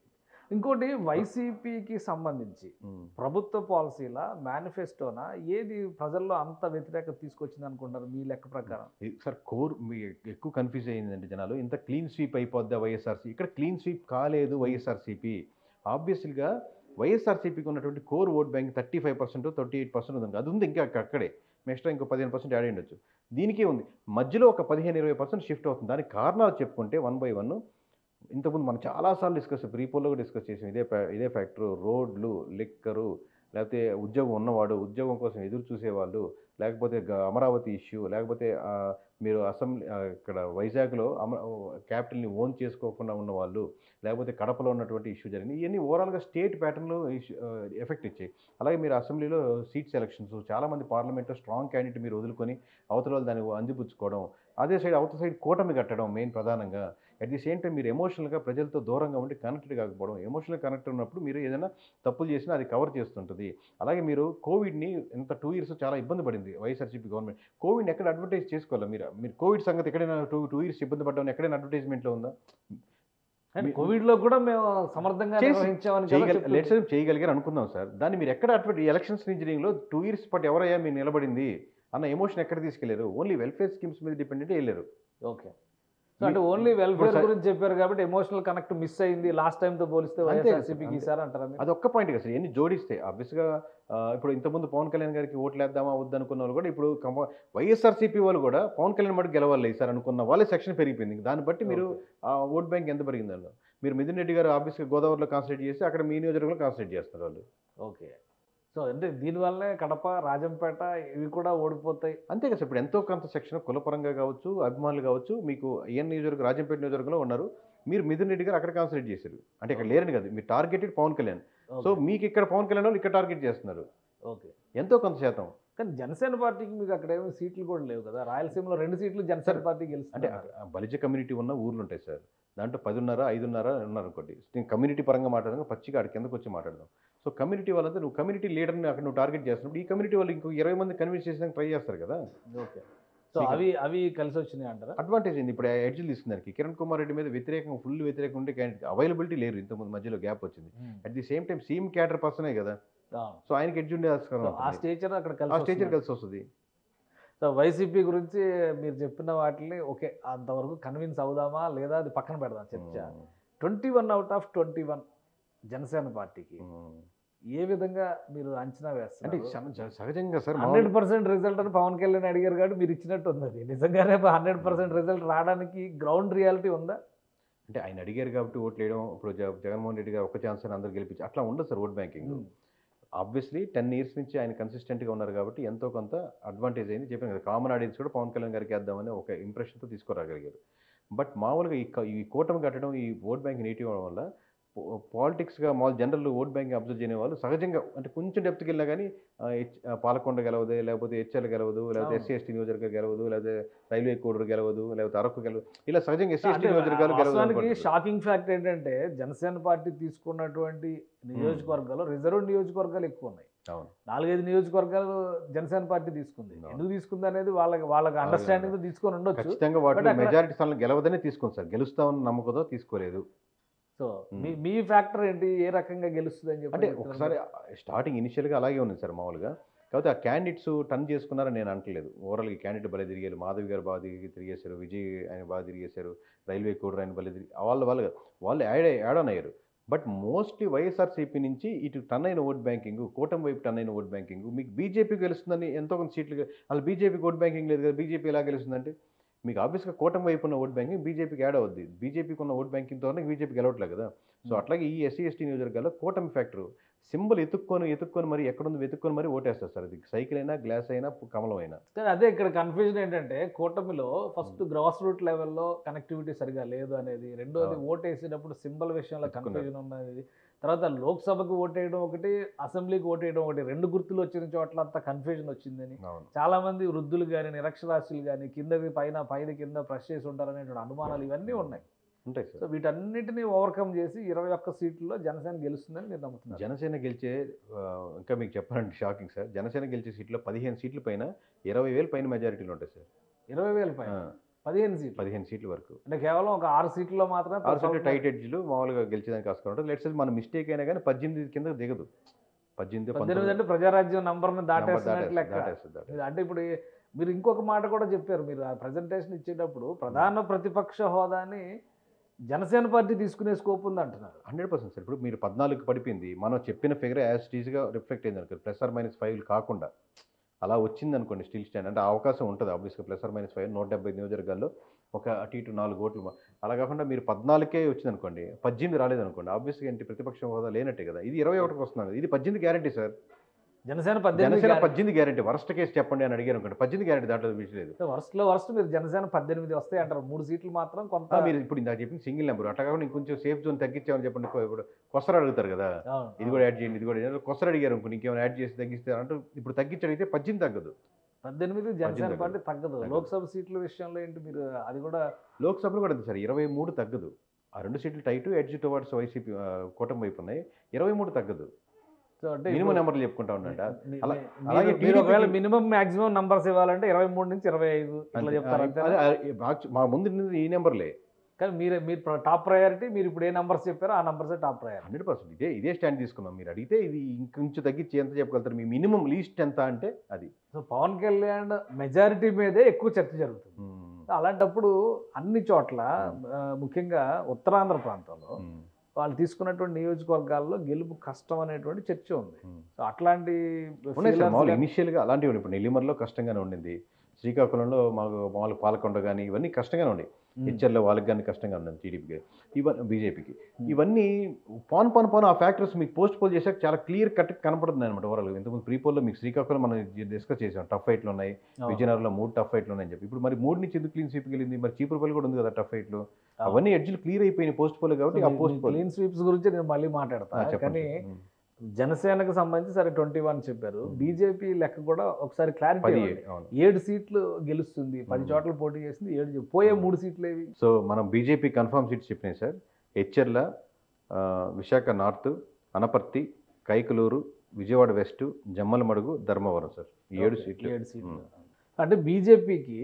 ఇంకోటి వైసీపీకి సంబంధించి ఉమ్. ప్రభుత్వ పాలసీల మేనిఫెస్టోనా ఏది ప్రజల్లో అంత వ్యతిరేకత తీసుకొచ్చింది అనుకుంటారు మీ లెక్క ప్రకారం ఇది సార్ కోర్ మీ ఎక్కువ కన్ఫ్యూజ్ అయ్యిందండి జనాలు ఇంత క్లీన్ స్వీప్ అయిపోద్దా వైఎస్ఆర్సీ ఇక్కడ క్లీన్ స్వీప్ కాలేదు వైఎస్ఆర్సీపీ ఆబ్వియస్లీగా వైఎస్ఆర్సీపీకి ఉన్నటువంటి core vote bank thirty five percent thirty eight percent ఉంది అది ఉంది ఇంకా అక్క- అక్కడే నెక్స్ట్ ఇంకో పదిహేను పర్సెంట్ యాడ్ అయ్యి ఉండొచ్చు దీనికే ఉంది మధ్యలో ఒక పదిహేను ఇరవై పర్సెంట్ షిఫ్ట్ అవుతుంది దానికి కారణాలు చెప్పుకుంటే వన్ బై వన్ ఇంతకుముందు మనం చాలాసార్లు డిస్కస్ ప్రీపోల్లో డిస్కస్ చేసాం ఇదే ఫ్యా- ఇదే ఫ్యాక్టరు రోడ్లు లిక్కరు లేకపోతే ఉద్యోగం ఉన్నవాడు ఉద్యోగం కోసం ఎదురు చూసేవాళ్ళు లేకపోతే గ- అమరావతి ఇష్యూ లేకపోతే ఆ, మీరు అసెంబ్లీ ఆ, ఇక్కడ వైజాగ్లో అమ క్యాపిటల్ని ఓన్ చేసుకోకుండా ఉన్న వాళ్ళు లేకపోతే కడపలో ఉన్నటువంటి ఇష్యూ జరిగింది ఇవన్నీ ఓవరాల్గా స్టేట్ ప్యాటర్న్లో ఇష్యూ ఎఫెక్ట్ ఇచ్చాయి అలాగే మీరు అసెంబ్లీలో సీట్ సెలక్షన్స్ చాలామంది పార్లమెంట్లో స్ట్రాంగ్ క్యాండిడేట్ మీరు వదులుకొని అవతల వాళ్ళు దాన్ని అందిపుచ్చుకోవడం అదే సైడ్ అవతల సైడ్ కూటమి కట్టడం మెయిన్ ప్రధానంగా అట్ ది సేమ్ టైం మీరు ఎమోషనల్గా ప్రజలతో దూరంగా ఉండి కనెక్టెడ్ కాకపోవడం ఎమోషనల్ కనెక్ట్ ఉన్నప్పుడు మీరు ఏదైనా తప్పులు చేసినా అది కవర్ చేస్తుంటుంది అలాగే మీరు కోవిడ్ని ఇంత టూ ఇయర్స్ చాలా ఇబ్బంది పడింది వైఎస్ఆర్సీపీ గవర్నమెంట్ కోవిడ్ని ఎక్కడ అడ్వర్టైజ్ చేసుకోవాలి మీరు మీరు కోవిడ్ సంగతి ఎక్కడైనా టూ టూ ఇయర్స్ ఇబ్బంది పడ్డామని ఎక్కడైనా అడ్వర్టైజ్మెంట్లో ఉందా కానీ మీ- కోవిడ్ లో కూడా మేము సమర్థంగా చేసి- నిర్వహించామని కదా చేయగల చెప్తుంది. లెట్స్ చేయగలిగారు అనుకుందాం సార్ దాన్ని మీరు ఎక్కడ అడ్వర్ట్ ఎలక్షన్స్ ఇంజనీరింగ్లో టూ ఇయర్స్ పాటు ఎవరయ్యా మీరు నిలబడింది అన్న ఎమోషన్ ఎక్కడ తీసుకెళ్లారు ఓన్లీ వెల్ఫేర్ స్కీమ్స్ మీద డిపెండెంట్ వెళ్ళారు ఓకే సో అంటే ఓన్లీ వెల్ఫేర్ ఇప్పుడు స- గురించి చెప్పారు కాబట్టి ఎమోషనల్ కనెక్ట్ మిస్ అయింది లాస్ట్ టైం తో పోలిస్తే అంతే కదా వైఎస్ఆర్సీపీకి అంతే. ఈసారి అంటారా మీరు? అది ఒక్క పాయింట్ కదా సార్ ఎన్ని జోడిస్తే ఆబ్వియస్గా ఇప్పుడు ఇంతకుముందు పవన్ కళ్యాణ్ గారికి ఓట్లు వేద్దామా వద్దనుకున్న వాళ్ళు కూడా ఇప్పుడు కంప వైఎస్ఆర్సీపీ వాళ్ళు కూడా పవన్ కళ్యాణ్ మటుకు గెలవాలి సార్ అనుకున్న వాళ్ళే సెక్షన్ పెరిగిపోయింది దాన్ని బట్టి మీరు Okay. ఆ ఓట్ బ్యాంక్ ఎంత పెరిగింది అందులో మీరు మిథున్ రెడ్డి గారు ఆబ్వియస్గా గోదావరిలో కాన్సన్ట్రేట్ చేసి అక్కడ మీ నియోజకవర్గంలో కాన్సన్ట్రేట్ చేస్తారు వాళ్ళు ఓకే సో అంటే దీనివల్లనే కడప రాజంపేట ఇవి కూడా ఓడిపోతాయి అంతే కదా సార్ ఇప్పుడు ఎంతో కొంత సెక్షన్ కులపరంగా కావచ్చు అభిమానులు కావచ్చు మీకు ఈఎన్ నియోజకవర్గం రాజంపేట నియోజకవర్గంలో ఉన్నారు మీరు మిథున్ రెడ్డి గారు అక్కడ కాన్సన్ట్రేట్ చేశారు అంటే ఇక్కడ లేరని కాదు మీరు టార్గెటెడ్ పవన్ కళ్యాణ్ సో మీకు ఇక్కడ పవన్ కళ్యాణ్ వాళ్ళు ఇక్కడ టార్గెట్ చేస్తున్నారు ఓకే ఎంతో కొంత శాతం కానీ జనసేన పార్టీకి మీకు అక్కడ ఏమో సీట్లు కూడా లేవు కదా రాయలసీమలో రెండు సీట్లు జనసేన పార్టీ అంటే గెలుస్తుంది ఆ బలిజ కమ్యూనిటీ ఉన్న ఊర్లు ఉంటాయి సార్ దాంట్లో పదిన్నర ఐదున్నర ఉన్నారు అనుకోండి నేను కమ్యూనిటీ పరంగా మాట్లాడదాం పచ్చిగా అక్కడ కిందకు వచ్చి మాట్లాడదాం సో కమ్యూనిటీ వాళ్ళంతా నువ్వు కమ్యూనిటీ లీడర్ని అక్కడ నువ్వు టార్గెట్ చేస్తున్నప్పుడు ఈ కమ్యూనిటీ వాళ్ళు ఇంకో ఇరవై మంది కన్విన్స్ చేసేందుకు ట్రై చేస్తారు కదా ఓకే సో అవి అవి కలిసి వచ్చినాయి అంటారా అడ్వాంటేజ్ అయింది ఇప్పుడు ఎడ్జిల్ తీసుకున్నారు కిరణ్ కుమార్ రెడ్డి మీద వ్యతిరేకంగా ఫుల్ వ్యతిరేకం ఉంటే క్యాండిడేట్ అవైలబిలిటీ లేరు ఇంతకుముందు మధ్యలో గ్యాప్ వచ్చింది at the same time CM cadre పర్సనే కదా ఆ. సో ఆయనకి ఎడ్జ్ ఉండే ఆస్కారం సో ఆ ఉంటుంది. స్టేచర్ అక్కడ ఆ కలిసి స్టేచర్ వస్తుంది. కలిసి వస్తుంది సో వైసీపీ గురించి మీరు చెప్పిన వాటిని ఓకే అంతవరకు కన్విన్స్ అవుదామా లేదా అది పక్కన పెడదాం చర్చ twenty one out of twenty one Janasena పార్టీకి ఉమ్. ఏ విధంగా మీరు అంచనా అంటే వేస్తారు సహ- సహ- సహజంగా సార్ హండ్రెడ్ పర్సెంట్ రిజల్ట్ అని పవన్ కళ్యాణ్ అడిగారు కాబట్టి మీరు ఇచ్చినట్టు ఉంది అది నిజంగానే హండ్రెడ్ పర్సెంట్ రిజల్ట్ రావడానికి గ్రౌండ్ రియాలిటీ ఉందా అంటే ఆయన అడిగారు కాబట్టి ఓట్లు వేయడం ఇప్పుడు జ- జగన్మోహన్ రెడ్డి గారు ఒక ఛాన్స్ అని అందరు గెలిపించి అట్లా ఉండదు sir vote banking obviously ten years నుంచి ఆయన కన్సిస్టెంట్గా ఉన్నారు కాబట్టి ఎంతో కొంత అడ్వాంటేజ్ అయింది చెప్పాను కదా కామన్ ఆడియన్స్ కూడా పవన్ కళ్యాణ్ గారికి వేద్దామని ఒక ఇంప్రెషన్తో తీసుకురాగలిగారు బట్ మామూలుగా ఈ క- ఈ కూటమి కట్టడం ఈ ఓట్ బ్యాంక్ నేటివ్ అవడం వల్ల పాలిటిక్స్గా మామూలు జనరల్ ఓట్ బ్యాంక్ అబ్జర్వ్ చేయని వాళ్ళు సహజంగా అంటే కొంచెం డెప్త్కి వెళ్ళినా కానీ ఆ, హెచ్- ఆ, పాలకొండ గెలవదు లేకపోతే హెచ్ఎల్ గెలవదు లేకపోతే అవును. ఎస్సీ ఎస్టీ నియోజకవర్గం గెలవదు లేకపోతే రైల్వే కోడూరు గెలవదు లేకపోతే అరకు గెలవదు ఇలా సహజంగా ఎస్సీ ఎస్టీ అంటే నియోజకవర్గాలు గెలవదు వాస్తవానికి అనుకుంటారు. షాకింగ్ ఫ్యాక్ట్ ఏంటంటే జనసేన పార్టీ తీసుకున్నటువంటి నియోజకవర్గాలు రిజర్వ్ నియోజకవర్గాలు ఎక్కువ ఉన్నాయి అవును నాలుగైదు నియోజకవర్గాలు జనసేన పార్టీ తీసుకుంది అవును. ఎందుకు తీసుకుంది అనేది వాళ్ళకి వాళ్ళకి అండర్స్టాండింగ్ తీసుకొని ఉండొచ్చు ఖచ్చితంగా వాటిలో అక్కడ- మెజారిటీ స్థానాలు గెలవదనే తీసుకుంది సార్ గెలుస్తామని నమ్మకంతో తీసుకోలేదు సో Hmm. మీ మీ ఫ్యాక్టర్ ఏంటి ఏ రకంగా గెలుస్తుంది అని చెప్పి అంటే చెప్తున్నారు? ఒకసారి స్టార్టింగ్ ఇనిషియల్గా అలాగే ఉంది సార్ మామూలుగా కాకపోతే ఆ క్యాండిడేట్స్ టర్న్ చేసుకున్నారని నేను అంటలేదు ఓవరాల్గా క్యాండిడేట్ భలే తిరిగారు మాధవి గారు బాగా తిరిగి తిరిగేశారు విజయ్ ఆయన బాగా తిరిగేశారు రైల్వే కోడర్ ఆయన భలే తిరిగి వాళ్ళ వాళ్ళు వాళ్ళు యాడ్ యాడ్ ఆన్ అయ్యారు బట్ మోస్ట్లీ వైఎస్ఆర్సీపీ నుంచి ఇటు టర్న్ అయిన ఓట్ బ్యాంకింగ్ కూటమి వైపు టర్న్ అయిన ఓట్ బ్యాంకింగ్ మీకు బీజేపీ గెలుస్తుందని ఎంతో కొంత సీట్లు అసలు బీజేపీకి ఓట్ బ్యాంకింగ్ లేదు కదా బీజేపీ ఎలా గెలుస్తుందంటే మీకు ఆబ్వియస్గా కూటమి వైపు ఉన్న ఓట్ బ్యాంకింగ్ బీజేపీకి యాడ్ అవుద్ది బీజేపీకి ఉన్న ఓట్ బ్యాంకింగ్తో బీజేపీ గెలవట్లేదు కదా సో అట్లాగే ఈ ఎస్సీ ఎస్టీ నియోజకవర్గాల్లో కూటమి ఫ్యాక్టర్ సింబల్ ఎత్తుక్కొని ఎత్తుక్కొని మరి ఎక్కడుంది వెతుక్కొని మరి ఓటేస్తారు సార్ అది సైకిల్ అయినా గ్లాస్ అయినా కమలం అయినా కానీ అదే ఇక్కడ కన్ఫ్యూజన్ ఏంటంటే కూటమిలో ఫస్ట్ గ్రాస్ రూట్ లెవెల్లో కనెక్టివిటీ సరిగా లేదు అనేది రెండోది అవును. ఓట్ వేసేటప్పుడు సింబల్ విషయంలో ఎత్తుకున్నారు. కన్ఫ్యూజన్ ఉన్నది తర్వాత లోక్సభకు ఓటేయడం ఒకటి అసెంబ్లీకి ఓటేయడం ఒకటి రెండు గుర్తులు వచ్చిన చోట్ల అంతా కన్ఫ్యూజన్ వచ్చిందని అవును చాలా మంది వృద్ధులు కానీ నిరక్షరాస్యులు కానీ కిందకి పైన పైన కింద ప్రెస్ చేసి ఉంటారనేటువంటి అనుమానాలు ఇవన్నీ ఉన్నాయి ఉంటాయి సో సార్ వీటన్నిటిని ఓవర్కమ్ చేసి ఇరవై ఒక్క సీట్లలో జనసేన గెలుస్తుందని మీరు నమ్ముతున్నారు జనసేన గెలిచే ఆ, ఇంకా మీకు చెప్పాలంటే షాకింగ్ సార్ జనసేన గెలిచే సీట్లో పదిహేను సీట్ల పైన ఇరవై వేలు పైన మెజారిటీలు ఉంటాయి సార్ ఇరవై వేల పైన ఆ, పదిహేను సీట్లు పదిహేను సీట్ల వరకు అంటే కేవలం ఒక ఆరు సీట్లలో మాత్రమే ఆరు సీట్లు తక్కువ టైట్ ఎడ్జ్లు మామూలుగా గెలిచేదానికి ఆస్కారం ఉంటుంది లెట్స్ మన మిస్టేక్ అయినా కానీ పద్దెనిమిది కింద దిగదు పద్దెనిమిది పద్దెనిమిది అంటే ప్రజారాజ్యం నంబర్ని దాటేస్తున్నట్టు లెక్క దాటేస్తుంది ఇది అంటే ఇప్పుడు ఈ- మీరు ఇంకొక మాట కూడా చెప్పారు మీరు ఆ ప్రజెంటేషన్ ఇచ్చేటప్పుడు ప్రధాన ప్రతిపక్ష హోదాని జనసేన పార్టీ తీసుకునే స్కోప్ ఉంది అంటున్నారు హండ్రెడ్ పర్సెంట్ సార్ ఇప్పుడు మీరు పద్నాలుగు పడిపోయింది మనం చెప్పిన ఫిగర్ యాజ్ టీజ్గా రిఫ్లెక్ట్ అయింది అనుకోండి ప్లస్ ఆర్ మైనస్ ఫైవ్ కాకుండా అలా వచ్చింది అనుకోండి స్టిల్ స్టాండ్ అంటే ఆ అవకాశం ఉంటుంది ఆబ్వియస్గా ప్లస్ ఆర్ మైనస్ ఫైవ్ నూట డెబ్బై నియోజకవర్గాల్లో ఒక అటు ఇటు నాలుగు ఓట్లు మా- అలా కాకుండా మీరు పద్నాలుగే వచ్చింది అనుకోండి పద్దెనిమిది రాలేదనుకోండి ఆబ్వియస్గా ఏంటి ప్రతిపక్ష హోదా లేనట్టే కదా ఇది ఇరవై ఒకటికి వస్తున్నాను ఇది పద్దెనిమిది గ్యారంటీ సార్ జనసేన పద్దెనిమిది జనసేన గ్యారెంటీ. పద్దెనిమిది గ్యారెంటీ వరస్ట్ కేసు చెప్పండి అని అడిగారు అనుకోండి పద్దెనిమిది గ్యారెంటీ దాంట్లో విషయం లేదు వరస్ట్ లో వరస్ట్ మీరు జనసేన పద్దెనిమిది వస్తాయి అంటారు మూడు సీట్లు మాత్రం కొంత ఆ, మీరు ఇప్పుడు ఇందాక చెప్పింది సింగిల్ నెంబర్ అట్లా కాకుండా ఇంకొంచెం సేఫ్ జోన్ తగ్గించామని చెప్పండి కొ- ఇప్పుడు కొసర అడుగుతారు కదా అవును, ఇది కూడా యాడ్ చేయండి ఇది కూడా చేయండి. కొసర అడిగారు అనుకోండి ఇంకేమైనా యాడ్ చేసి తగ్గిస్తే అంటూ ఇప్పుడు తగ్గించి అడిగితే పద్దెనిమిది తగ్గదు పద్దెనిమిది జనసేన పద్దెనిమిది పార్టీ తగ్గదు తగ్గదు. లోక్సభ సీట్ల విషయంలో ఏంటి మీరు అది కూడా లోక్సభలో కూడా అంతే సార్ ఇరవై మూడు తగ్గదు ఆ రెండు సీట్లు టైటు ఎడ్జ్ టువర్డ్స్ వైసీపీ ఆ, కూటమి వైపు ఉన్నాయి ఇరవై మూడు తగ్గదు సో అంటే మినిమం ఇప్పుడు నెంబర్లు చెప్పుకుంటా ఉండంట మీ- అలా- మీ- అలాగే మీరు- మీరు ఒకవేళ TDP మినిమం మాక్సిమం నంబర్స్ ఇవ్వాలంటే ఇరవై మూడు నుంచి ఇరవై ఐదు ఇట్లా అంతే. చెప్తారు ఆ, అంతే అదే, ఆ, మాకు- మా ముందు ఉన్నది ఈ నెంబర్లే కానీ మీరు మీరు టాప్ ప్రయారిటీ మీరు ఇప్పుడు ఏ నంబర్స్ చెప్పారో ఆ నంబర్సే టాప్ ప్రయారిటీ హండ్రెడ్ పర్సెంట్ ఇదే ఇదే స్టాండ్ తీసుకున్నాం మీరు అడిగితే ఇది ఇంకొంచెం తగ్గించి ఎంత చెప్పగలుగుతారు మీ మినిమం లీస్ట్ ఎంత అంటే అది సో పవన్ కళ్యాణ్ మెజారిటీ మీదే ఎక్కువ చర్చ జరుగుతుంది ఉమ్, అలాంటప్పుడు అన్ని చోట్ల ఆ, ముఖ్యంగా ఉత్తరాంధ్ర ప్రాంతంలో ఉమ్, వాళ్ళు తీసుకున్నటువంటి నియోజకవర్గాల్లో గెలుపు కష్టం అనేటువంటి చర్చ ఉంది ఉమ్. సో అట్లాంటి ఉన్నాయి సార్ మామూలు feelers ఇనిషియల్గా అలాంటివి ఉన్నాయి ఇప్పుడు నెల్లిమర్లో కష్టంగానే ఉండింది శ్రీకాకుళంలో మాకు మామూలు పాలకొండ కానీ ఇవన్నీ కష్టంగానే ఉన్నాయి ఉమ్. హెచ్ఆర్లో వాళ్ళకి కానీ కష్టంగా ఉన్నది టీడీపీకి ఇవన్నీ బీజేపీకి ఇవన్నీ పాన్ పాన్ పాన్ ఆ ఫ్యాక్టర్స్ మీకు పోస్ట్ పోల్ చేశాక చాలా క్లియర్ కట్ కనపడుతుంది అనమాట ఓవరాల్ ఇంతకుముందు ప్రీ పోల్లో మీకు శ్రీకాకుళం మనం డిస్కస్ చేసాం టఫ్ ఫైట్లు ఉన్నాయి అవును. విజయనగరంలో మూడు టఫ్ ఫైట్లు ఉన్నాయని చెప్పి ఇప్పుడు మరి మూడు నుంచి ఎందుకు క్లీన్ స్వీప్కి వెళ్ళింది మరి చీపురుపల్లి కూడా ఉంది కదా టఫ్ ఫైట్లు అవన్నీ ఎడ్జ్లు క్లియర్ అయిపోయినాయి పోస్ట్ పోల్ కాబట్టి ఆ పోస్ట్ పోల్ క్లీన్ స్వీప్స్ గురించి నేను మళ్ళీ మాట్లాడతా చెప్పండి కానీ ఉమ్. జనసేనకు సంబంధించి సరే ట్వంటీ వన్ చెప్పారు Hmm. బీజేపీ లెక్క కూడా ఒకసారి క్లారిటీ పది అవును ఏడు సీట్లు గెలుస్తుంది పది Hmm. చోట్ల పోటీ చేసింది ఏడు చెప్- పోయే Hmm. మూడు సీట్లు ఏవి సో మనం బీజేపీ కన్ఫర్మ్ సీట్స్ చెప్పినాయి సార్ హెచ్ఎర్ల ఆ, Visakha north Anaparthi Kaikaluru Vijayawada west Jammalamadugu Dharmavaram sir ఈ ఏడు Okay, సీట్లు ఏడు సీట్లు Hmm. అంటే బీజేపీకి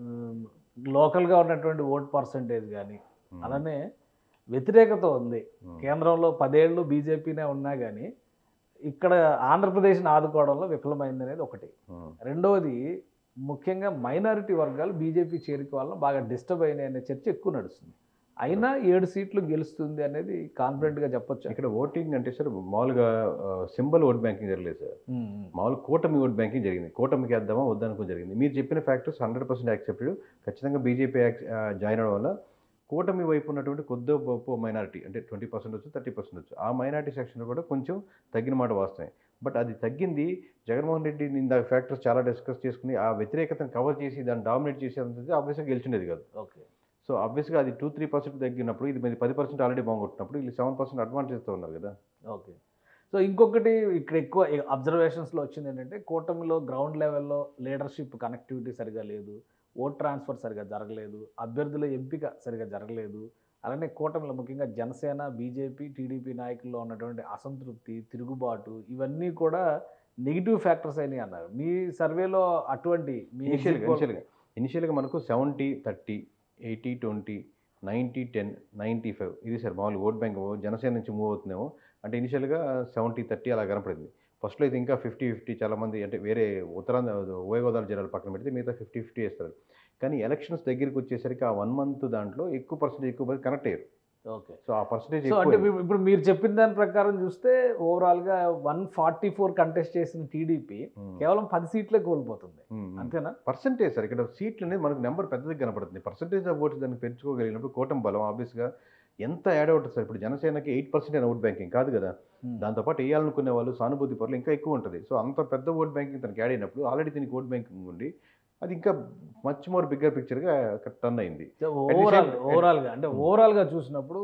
లోకల్గా ఉన్నటువంటి ఓట్ పర్సంటేజ్ కానీ ఉమ్. అలానే వ్యతిరేకత ఉంది ఉమ్. కేంద్రంలో పదేళ్ళు బీజేపీనే ఉన్నా కానీ ఇక్కడ ఆంధ్రప్రదేశ్ని ఆదుకోవడంలో విఫలమైంది అనేది ఒకటి ఉమ్. రెండవది ముఖ్యంగా మైనారిటీ వర్గాలు బీజేపీ చేరిక వల్ల బాగా డిస్టర్బ్ అయినాయి అనే చర్చ ఎక్కువ నడుస్తుంది అయినా ఏడు సీట్లు గెలుస్తుంది అనేది కాన్ఫిడెంట్గా చెప్పొచ్చు ఇక్కడ ఓటింగ్ అంటే సార్ మామూలుగా సింబల్ ఓట్ బ్యాంకింగ్ జరగలేదు సార్ మామూలు కూటమి ఓట్ బ్యాంకింగ్ జరిగింది కూటమికి వేద్దామా వద్దనుకో జరిగింది మీరు చెప్పిన ఫ్యాక్టర్స్ హండ్రెడ్ పర్సెంట్ యాక్సెప్టెడ్ ఖచ్చితంగా బీజేపీ జాయిన్ అవడం వల్ల కూటమి వైపు ఉన్నటువంటి కొద్ది గొప్ప మైనారిటీ అంటే ట్వంటీ పర్సెంట్ వచ్చు థర్టీ పర్సెంట్ వచ్చు ఆ మైనారిటీ సెక్షన్లో కూడా కొంచెం తగ్గిన మాట వాస్తవమే బట్ అది తగ్గింది జగన్మోహన్ రెడ్డి ఇందాక ఫ్యాక్టర్స్ చాలా డిస్కస్ చేసుకుని ఆ వ్యతిరేకతను కవర్ చేసి దాన్ని డామినేట్ చేసి అంతే ఆబ్వియస్గా గెలిచిండేది కాదు ఓకే సో ఆబ్వియస్గా అది టూ త్రీ పర్సెంట్ తగ్గినప్పుడు ఇది మీరు పది పర్సెంట్ ఆల్రెడీ బాగుంటున్నప్పుడు వీళ్ళు సెవెన్ పర్సెంట్ అడ్వాంటేజ్తో ఉన్నారు కదా ఓకే సో ఇంకొకటి ఇక్కడ ఎక్కువ అబ్జర్వేషన్స్లో వచ్చింది ఏంటంటే కూటమిలో గ్రౌండ్ లెవెల్లో లీడర్షిప్ కనెక్టివిటీ సరిగా లేదు ఓట్ ట్రాన్స్ఫర్ సరిగా జరగలేదు అభ్యర్థుల ఎంపిక సరిగా జరగలేదు అలానే కూటమిలో ముఖ్యంగా జనసేన బీజేపీ టీడీపీ నాయకుల్లో ఉన్నటువంటి అసంతృప్తి తిరుగుబాటు ఇవన్నీ కూడా నెగిటివ్ ఫ్యాక్టర్స్ అయినాయి అన్నారు మీ సర్వేలో అటువంటి మీ ఇనిషియల్గా exit poll- ఇనిషియల్గా ఇనిషియల్గా మనకు seventy thirty eighty twenty ninety ten ninety five ఇది సార్ మామూలు ఓట్ బ్యాంక్ జనసేన నుంచి మూవ్ అవుతుందేమో అంటే ఇనిషియల్గా సెవెంటీ థర్టీ అలా కనపడింది ఫస్ట్లో అయితే ఇంకా ఫిఫ్టీ ఫిఫ్టీ చాలామంది అంటే వేరే ఉత్తరాంధ్ర ఉభయ గోదావరి జిల్లాలు పక్కన పెడితే మిగతా ఫిఫ్టీ ఫిఫ్టీ వేస్తారు కానీ ఎలక్షన్స్ దగ్గరికి వచ్చేసరికి ఆ వన్ మంత్ దాంట్లో ఎక్కువ పర్సెంటేజ్ ఎక్కువ మంది కనెక్ట్ అయ్యారు ఓకే సో ఆ పర్సెంటేజ్ సో అంటే ఎక్కువ ఇప్పుడు- ఇప్పుడు మీరు చెప్పిన దాని ప్రకారం చూస్తే ఓవరాల్గా వన్ ఫార్టీ ఫోర్ కంటెస్ట్ చేసిన టీడీపీ కేవలం పది సీట్లే కోల్పోతుంది అంతేనా పర్సంటేజ్ సార్ ఇక్కడ సీట్లు అనేది మనకు నెంబర్ పెద్దది కనపడుతుంది పర్సంటేజ్ ఆఫ్ ఓట్స్ దాన్ని పెంచుకోగలిగినప్పుడు కూటమి బలం ఆబ్వియస్గా ఎంత యాడ్ అవుతుంది సార్ ఇప్పుడు జనసేనకి ఎయిట్ పర్సెంట్ ఓట్ బ్యాంకింగ్ కాదు కదా దాంతోపాటు వేయాలనుకునే వాళ్ళు సానుభూతి పరులు ఇంకా ఎక్కువ ఉంటుంది సో అంత పెద్ద ఓట్ బ్యాంకింగ్ తనకి యాడ్ అయినప్పుడు ఆల్రెడీ దీనికి ఓట్ బ్యాంకింగ్ ఉండి అది ఇంకా మచ్ మోర్ బిగ్గర్ పిక్చర్గా టర్న్ అయింది ఓవరాల్ same- ఓవరాల్ గా అంటే Hmm. ఓవరాల్ గా చూసినప్పుడు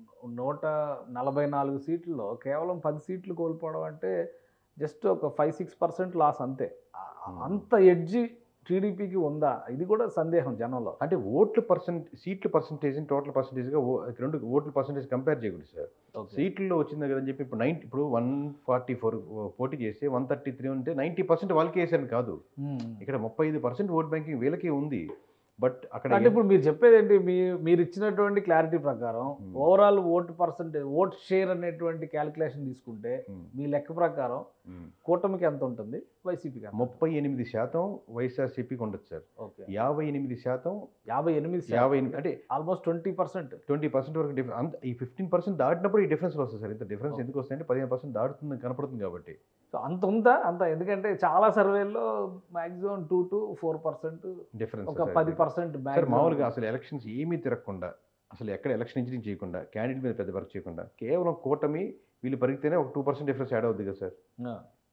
నూట నలభై నాలుగు సీట్లలో కేవలం పది సీట్లు కోల్పోవడం అంటే జస్ట్ ఒక ఫైవ్ సిక్స్ పర్సెంట్ లాస్ అంతే ఆ- Hmm. అంత ఎడ్జి టీడీపీకి ఉందా ఇది కూడా సందేహం జనంలో అంటే ఓట్ల పర్సెంట్ సీట్ల పర్సంటేజ్ టోటల్ పర్సంటేజ్గా రెండు ఓట్ల పర్సంటేజ్ కంపేర్ చేయకూడదు సార్ సీట్లలో వచ్చింది కదని చెప్పి ఇప్పుడు నైన్టీ ఇప్పుడు వన్ ఫార్టీ ఫోర్ పోటీ చేస్తే వన్ థర్టీ త్రీ ఉంటే నైంటీ పర్సెంట్ వాళ్ళకి వేసారని కాదు ఇక్కడ ముప్పై ఐదు పర్సెంట్ ఓట్ బ్యాంకింగ్ వీళ్ళకి ఉంది బట్ అక్కడ అంటే ఇప్పుడు మీరు చెప్పేది ఏంటి మీ మీరు ఇచ్చినటువంటి క్లారిటీ ప్రకారం Hmm. Overall vote percentage vote share అనేటువంటి క్యాలిక్యులేషన్ తీసుకుంటే ఉమ్, మీ లెక్క ప్రకారం ఉమ్. కూటమికి ఎంత ఉంటుంది వైసీపీకి ఎంత ముప్పై ఎనిమిది శాతం వైఎస్ఆర్సీపీకి ఉండొచ్చు సార్ ఓకే యాభై ఎనిమిది శాతం యాభై ఎనిమిది యాభై ఎనిమిది అంటే almost twenty percent twenty percent వరకు డిఫరెన్స్ అంత ఈ ఫిఫ్టీన్ పర్సెంట్ దాటినప్పుడు ఈ డిఫరెన్స్ వస్తుంది సార్ ఇంత డిఫరెన్స్ Okay. ఎందుకు వస్తాయంటే పదిహేను పర్సెంట్ దాటుతుంది కనపడుతుంది కాబట్టి సో అంత ఉందా అంత ఎందుకంటే చాలా సర్వేల్లో maximum two to four percent difference ఒక పది పర్సెంట్ సార్ మామూలుగా అసలు ఎలక్షన్స్ ఏమీ తిరగకుండా అసలు ఎక్కడ ఎలక్షన్ ఇంజనీరింగ్ చేయకుండా క్యాండిడేట్ మీద పెద్ద వర్క్ చేయకుండా కేవలం కూటమి వీళ్ళు పరిగితేనే ఒక టూ పర్సెంట్ డిఫరెన్స్ యాడ్ అవుద్ది కదా సార్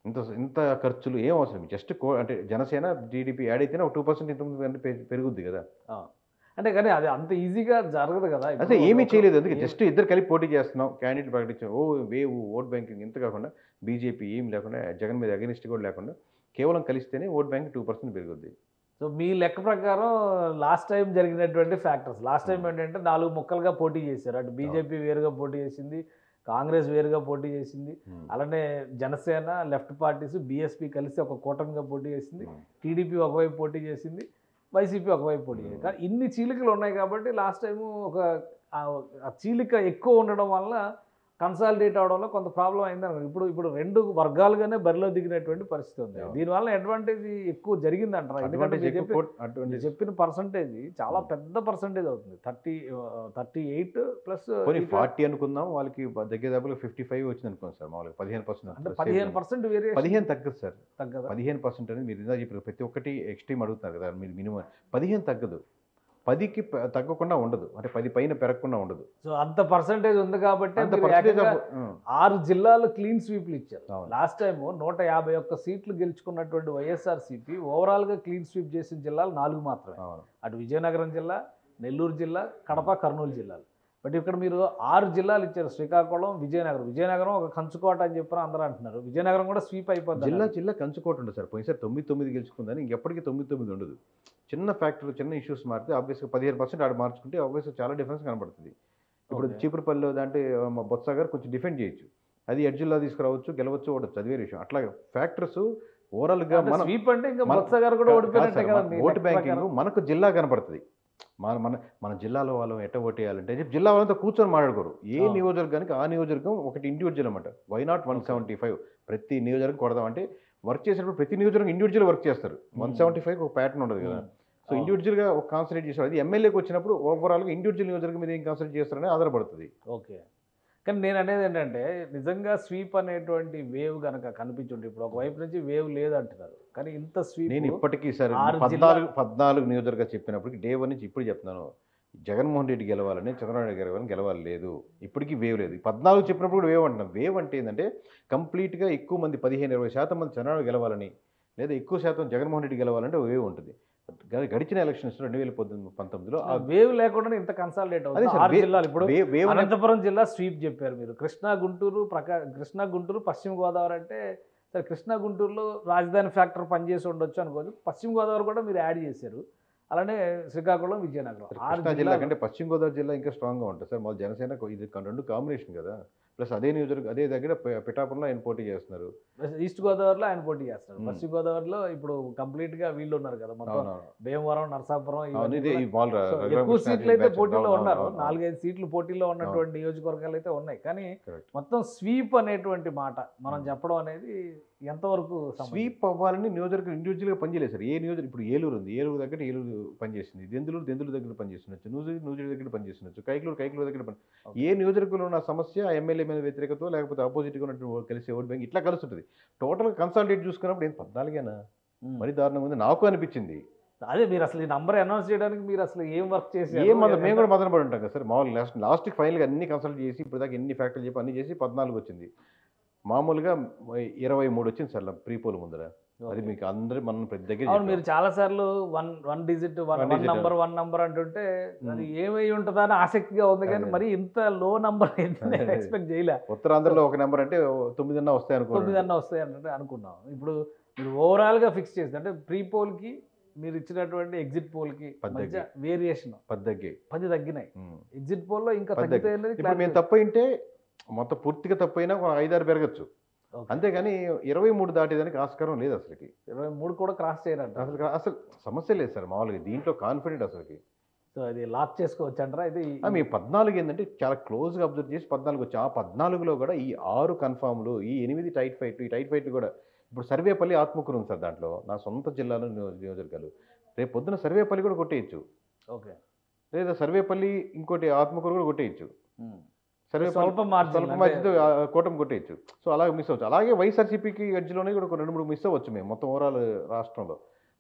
ఇంత ఇంత ఖర్చులు ఏం అవసరం జస్ట్ కో అంటే జనసేన టీడీపీ యాడ్ అయితేనే ఒక టూ పర్సెంట్ ఇంత పెరుగుద్ది కదా అంటే కానీ అది అంత ఈజీగా జరగదు కదా అదే ఇప్పుడు ఏమీ ఒక- చేయలేదు అందుకే ఏ- జస్ట్ ఇద్దరు కలిపి పోటీ చేస్తున్నాం క్యాండిడేట్ ప్రకటించాం ఓ వేవ్ ఓట్ బ్యాంకింగ్ ఇంత కాకుండా బీజేపీ ఏం లేకుండా జగన్ మీద అగనిస్ట్ కూడా లేకుండా కేవలం కలిస్తేనే ఓట్ బ్యాంక్ టూ పర్సెంట్ పెరుగుద్ది సో మీ లెక్క ప్రకారం లాస్ట్ టైం జరిగినటువంటి ఫ్యాక్టర్స్ లాస్ట్ టైం ఏంటంటే నాలుగు ముక్కలుగా పోటీ చేశారు అటు బీజేపీ వేరుగా పోటీ చేసింది కాంగ్రెస్ వేరుగా పోటీ చేసింది అలానే జనసేన లెఫ్ట్ పార్టీస్ బీఎస్పీ కలిసి ఒక కూటమిగా పోటీ చేసింది టీడీపీ ఒకవైపు పోటీ చేసింది వైసీపీ ఒకవైపు పోటీ చేసింది కానీ ఇన్ని చీలికలు ఉన్నాయి కాబట్టి లాస్ట్ టైం ఒక ఆ- ఆ చీలిక ఎక్కువ ఉండడం వల్ల కన్సాలిడేట్ అవడంలో కొంత ప్రాబ్లం అయింది అనుకో ఇప్పుడు ఇప్పుడు రెండు వర్గాలుగానే బరిలో దిగినటువంటి పరిస్థితి ఉంది అవును. దీనివల్ల అడ్వాంటేజ్ ఎక్కువ జరిగింది అంటారా ఎందుకంటే అడ్వాంటేజ్ మీరు ఎక్కువ చెప్పి- పోటీ- మీరు అడ్వాంటేజ్ చెప్పిన పర్సంటేజ్ చాలా Hmm. పెద్ద పర్సంటేజ్ అవుతుంది థర్టీ థర్టీ ఎయిట్ ప్లస్ పోనీ ఫార్టీ అనుకుందాం వాళ్ళకి బ- దగ్గర దగ్గర ఫిఫ్టీ ఫైవ్ వచ్చింది అనుకోండి సార్ మామూలుగా పదిహేను అంటే పర్సెంట్ పదిహేను పర్సెంట్ వేరియేషన్ పదిహేను తగ్గదు సార్ తగ్గదా పదిహేను పర్సెంట్ అనేది మీరు ఇందా చెప్పారు ప్రతి ఒక్కటి ఎక్స్ట్రీమ్ అడుగుతున్నారు కదా మీరు మినిమం పదిహేను తగ్గదు పదికి ప- తగ్గకుండా ఉండదు అంటే పది పైన పెరగకుండా ఉండదు సో అంత పర్సంటేజ్ ఉంది కాబట్టి అంత మీరు పర్సెంటేజ్ ఏకంగా ఆఫ్- ఉం. ఆరు జిల్లాలు క్లీన్ స్వీప్లు ఇచ్చారు అవును. లాస్ట్ టైం నూట యాభై ఒక్క సీట్లు గెలుచుకున్నటువంటి వైఎస్ఆర్సీపీ ఓవరాల్గా క్లీన్ స్వీప్ చేసిన జిల్లాలు నాలుగు మాత్రమే అవును అటు విజయనగరం జిల్లా నెల్లూరు జిల్లా కడప కర్నూలు జిల్లాలు బట్ ఇక్కడ మీరు ఆరు జిల్లాలు ఇచ్చారు శ్రీకాకుళం విజయనగరం విజయనగరం ఒక కంచుకోట అని చెప్పి అందరూ అంటున్నారు విజయనగరం కూడా స్వీప్ అయిపోద్ది జిల్లా అన్నారు. జిల్లా కంచుకోట ఉండదు సార్ పోయినసారి తొమ్మిది తొమ్మిది గెలుచుకుందని ఇంకెప్పటికీ తొమ్మిది తొమ్మిది ఉండదు చిన్న ఫ్యాక్టర్ చిన్న ఇష్యూస్ మారితే ఆబ్వియస్గా పదిహేను పర్సెంట్ ఆడ మార్చుకుంటే ఆబ్వియస్గా చాలా డిఫరెన్స్ కనబడుతుంది ఇప్పుడు Okay. చీపురుపల్లిలో దాంట్లో మా బొత్స గారు కొంచెం డిఫెండ్ చేయొచ్చు అది ఎడ్ జిల్లా తీసుకురావచ్చు గెలవచ్చు ఓడచ్చు అది వేరే విషయం అట్లా ఫ్యాక్టర్స్ ఓవరాల్గా అంటే మన స్వీప్ అంటే ఇంకా మన- బొత్స గారు కూడా కాదు ఓడిపోయినట్టే సార్, కదా మన మీ ఓటు లెక్క బ్యాంకింగ్ ప్రకారం. మనకు జిల్లా కనపడుతుంది మన మన మన జిల్లాలో వాళ్ళం ఎట్ట ఓటు వేయాలంటే చెప్పి జిల్లా వాళ్ళంతా కూర్చొని మాట్లాడుకోరు ఏ అవును. నియోజకవర్గానికి ఆ నియోజకవర్గం ఒకటి ఇండివిజువల్ అనమాట why not one seventy five ప్రతి నియోజకవర్గం కొడదాం అంటే వర్క్ చేసేటప్పుడు ప్రతి నియోజకవర్గం ఇండివిజువల్ వర్క్ చేస్తారు వన్ Hmm. సెవెంటీ ఫైవ్ ఒక ప్యాటర్న్ ఉండదు కదా సో అవును. ఇండివిజువల్గా ఒక కాన్సన్ట్రేట్ చేస్తారు అది ఎమ్మెల్యేకి వచ్చినప్పుడు ఓవరాల్గా ఇండివిజువల్ నియోజకవర్గం మీద ఏం కాన్సన్ట్రేట్ చేస్తారని ఆధారపడుతుంది ఓకే కానీ నేను అనేది ఏంటంటే నిజంగా స్వీప్ అనేటువంటి వేవ్ కనుక కనిపించుంటే ఇప్పుడు ఒకవైపు నుంచి వేవ్ లేదు అంటున్నారు కానీ ఇంత నేను స్వీప్ ఇప్పటికీ సార్ ఆరు పద్నాలుగు పద్నాలుగు నియోజకవర్గం చెప్పినప్పటికి డే వన్ నుంచి ఇప్పుడు చెప్తున్నాను జగన్మోహన్ రెడ్డి గెలవాలని చంద్రబాబు నాయుడు గెలవాలని గెలవాలి లేదు ఇప్పటికీ వేవ్ లేదు ఈ పద్నాలుగు చెప్పినప్పుడు కూడా వేవ్ అంటున్నాం వేవ్ అంటే ఏంటంటే కంప్లీట్గా ఎక్కువ మంది పదిహేను ఇరవై శాతం మంది చంద్రబాబు గెలవాలని లేదా ఎక్కువ శాతం జగన్మోహన్ రెడ్డి గెలవాలంటే వేవ్ ఉంటుంది గ- గడిచిన ఎలక్షన్స్ రెండు వేల పొద్దున్న పంతొమ్మిదిలో ఆ వేవ్ లేకుండా ఇంత కన్సాలిడేట్ అదే అవుతుంది సార్, ఆరు వే- జిల్లాలు ఇప్పుడు వే- వేవ్ అనే- అనంతపురం జిల్లా స్వీప్ చెప్పారు మీరు కృష్ణా గుంటూరు ప్రకా కృష్ణా గుంటూరు పశ్చిమ గోదావరి అంటే సరే కృష్ణా గుంటూరులో రాజధాని ఫ్యాక్టర్ పనిచేసి ఉండొచ్చు అనుకోవచ్చు పశ్చిమ గోదావరి కూడా మీరు యాడ్ చేశారు అలానే శ్రీకాకుళం విజయనగరం ఆరు కృష్ణా జిల్లా జిల్లాలు కంటే పశ్చిమ గోదావరి జిల్లా ఇంకా స్ట్రాంగ్గా ఉంటుంది సార్ మాది జనసేన ఇది రెండు కాంబినేషన్ కదా ప్లస్ అదే నియోజకవర్గం అదే దగ్గర పి- పిఠాపురంలో ఆయన పోటీ చేస్తున్నారు ఈస్ట్ గోదావరిలో ఆయన పోటీ చేస్తారు Hmm. పశ్చిమ గోదావరిలో ఇప్పుడు కంప్లీట్ గా వీళ్ళు ఉన్నారు కదా మొత్తం అవునవును భీమవరం నరసాపురం అవును ఇవన్నీ ఇదే కూడా- ఈ మాల్ రా- సో రఘురామ ఎక్కువ కృష్ణారెడ్డి సీట్లు అయితే బ్యాచ్ పోటీలో అవును, ఉన్నారు అవును, అవును. నాలుగైదు సీట్లు పోటీలో ఉన్నటువంటి నియోజకవర్గాలు అయితే ఉన్నాయి కానీ Correct. మొత్తం స్వీప్ అనేటువంటి మాట మనం Hmm. చెప్పడం అనేది ఎంతవరకు సమంజసం? స్వీప్ అవ్వాలని నియోజకవర్గం ఇండివిజువల్గా పనిచేయలేదు సార్ ఏ నియోజకవర్గం ఇప్పుడు ఏలూరు ఉంది ఏలూరు దగ్గర ఏలూరు పనిచేసింది దెందులూరు దెందులు దగ్గర పనిచేస్తుండొచ్చు నూజివీడు నూజివీడు దగ్గర పనిచేస్తుండొచ్చు కైకలూరు కైకలూరు దగ్గర పని Okay. ఏ నియోజకవర్గంలో ఉన్న సమస్య ఆ ఎమ్మెల్యే మీద వ్యతిరేకత లేకపోతే ఆపోజిట్గా ఉన్నటువంటి కలిసి ఓట్ బ్యాంక్ ఇట్లా కలుస్తుంటుంది టోటల్ కన్సల్టేట్ చూసుకున్నప్పుడు ఏం పద్నాలుగేనా Hmm. మరి దారుణంగా ఉంది నాకు అనిపించింది అదే మీరు అసలు ఈ నంబర్ అనౌన్స్ చేయడానికి మీరు అసలు ఏం వర్క్ చేసి ఏం మదన మేము కూడా మదన పడి ఉంటాం కదా సార్ మామూలు లాస్ట్ లాస్ట్కి ఫైనల్గా అన్ని కన్సల్ట్ చేసి ఇప్పుడు దాకా ఎన్ని ఫ్యాక్టర్లు చెప్పి అన్ని చేసి పద్నాలుగు వచ్చింది మామూలుగా ఇరవై మూడు వచ్చింది సార్ ప్రీపోల్ ముందర అది మీకు అందరూ మనం ప్రతి దగ్గర అవును చెప్పాం. మీరు చాలా సార్లు one one digit one One one digit. Number one number అంటుంటే అది Hmm. ఏమై ఉంటుందా అని ఆసక్తిగా ఉంది కానీ అదే. మరి ఇంత లో నంబర్ నేను అదే. ఎక్స్పెక్ట్ చేయలే ఉత్తరాంధ్రలో ఒక నెంబర్ అంటే తొమ్మిదిన్న వస్తాయి తొమ్మిది అనుకోండి అన్న వస్తాయి అంటే అనుకున్నాం ఇప్పుడు మీరు ఓవరాల్గా ఫిక్స్ చేసి అంటే ప్రీ పోల్కి మీరు ఇచ్చినటువంటి ఎగ్జిట్ పోల్కి పది మధ్య వేరియేషన్ పద్దగ్గి పది తగ్గినాయి ఉమ్. ఎగ్జిట్ పోల్లో ఇంకా పది తగ్గుతాయి అనేది ఇప్పుడు మేము తప్పైంటే మొత్తం పూర్తిగా తప్పైనా ఒక ఐదారు పెరగచ్చు Okay. అంతేగాని ఇరవై మూడు దాటేదానికి ఆస్కారం లేదు అసలుకి ఇరవై మూడు కూడా క్రాస్ చేయరంట అసలు అసలు సమస్య లేదు సార్ మామూలుగా దీంట్లో కాన్ఫిడెంట్ అసలుకి సో అది లాక్ చేసుకోవచ్చు అంటారా ఇది ఆ, మీ పద్నాలుగు ఏంటంటే చాలా క్లోజ్గా అబ్జర్వ్ చేసి పద్నాలుగు వచ్చి ఆ పద్నాలుగులో కూడా ఈ ఆరు కన్ఫామ్లు ఈ ఎనిమిది టైట్ ఫైట్ ఈ టైట్ ఫైట్ కూడా ఇప్పుడు సర్వేపల్లి ఆత్మకూరు ఉంది సార్ దాంట్లో నా సొంత జిల్లాలో నియో- నియోజకవర్గాలు రేపు పొద్దున సర్వేపల్లి కూడా కొట్టేయచ్చు ఓకే లేదా సర్వేపల్లి ఇంకోటి ఆత్మకూరు కూడా కొట్టేయచ్చు సర్వేపల్లి స్వల్ప మార్జిన్ స్వల్ప మధ్యతో కూటమి కొట్టేయచ్చు సో అలాగే మిస్ అవ్వచ్చు అలాగే వైఎస్ఆర్సీపీకి ఎడ్జ్లోనే కూడా ఒక రెండు మూడు మిస్ అవ్వచ్చు మేము మొత్తం ఓవరాల్ రాష్ట్రంలో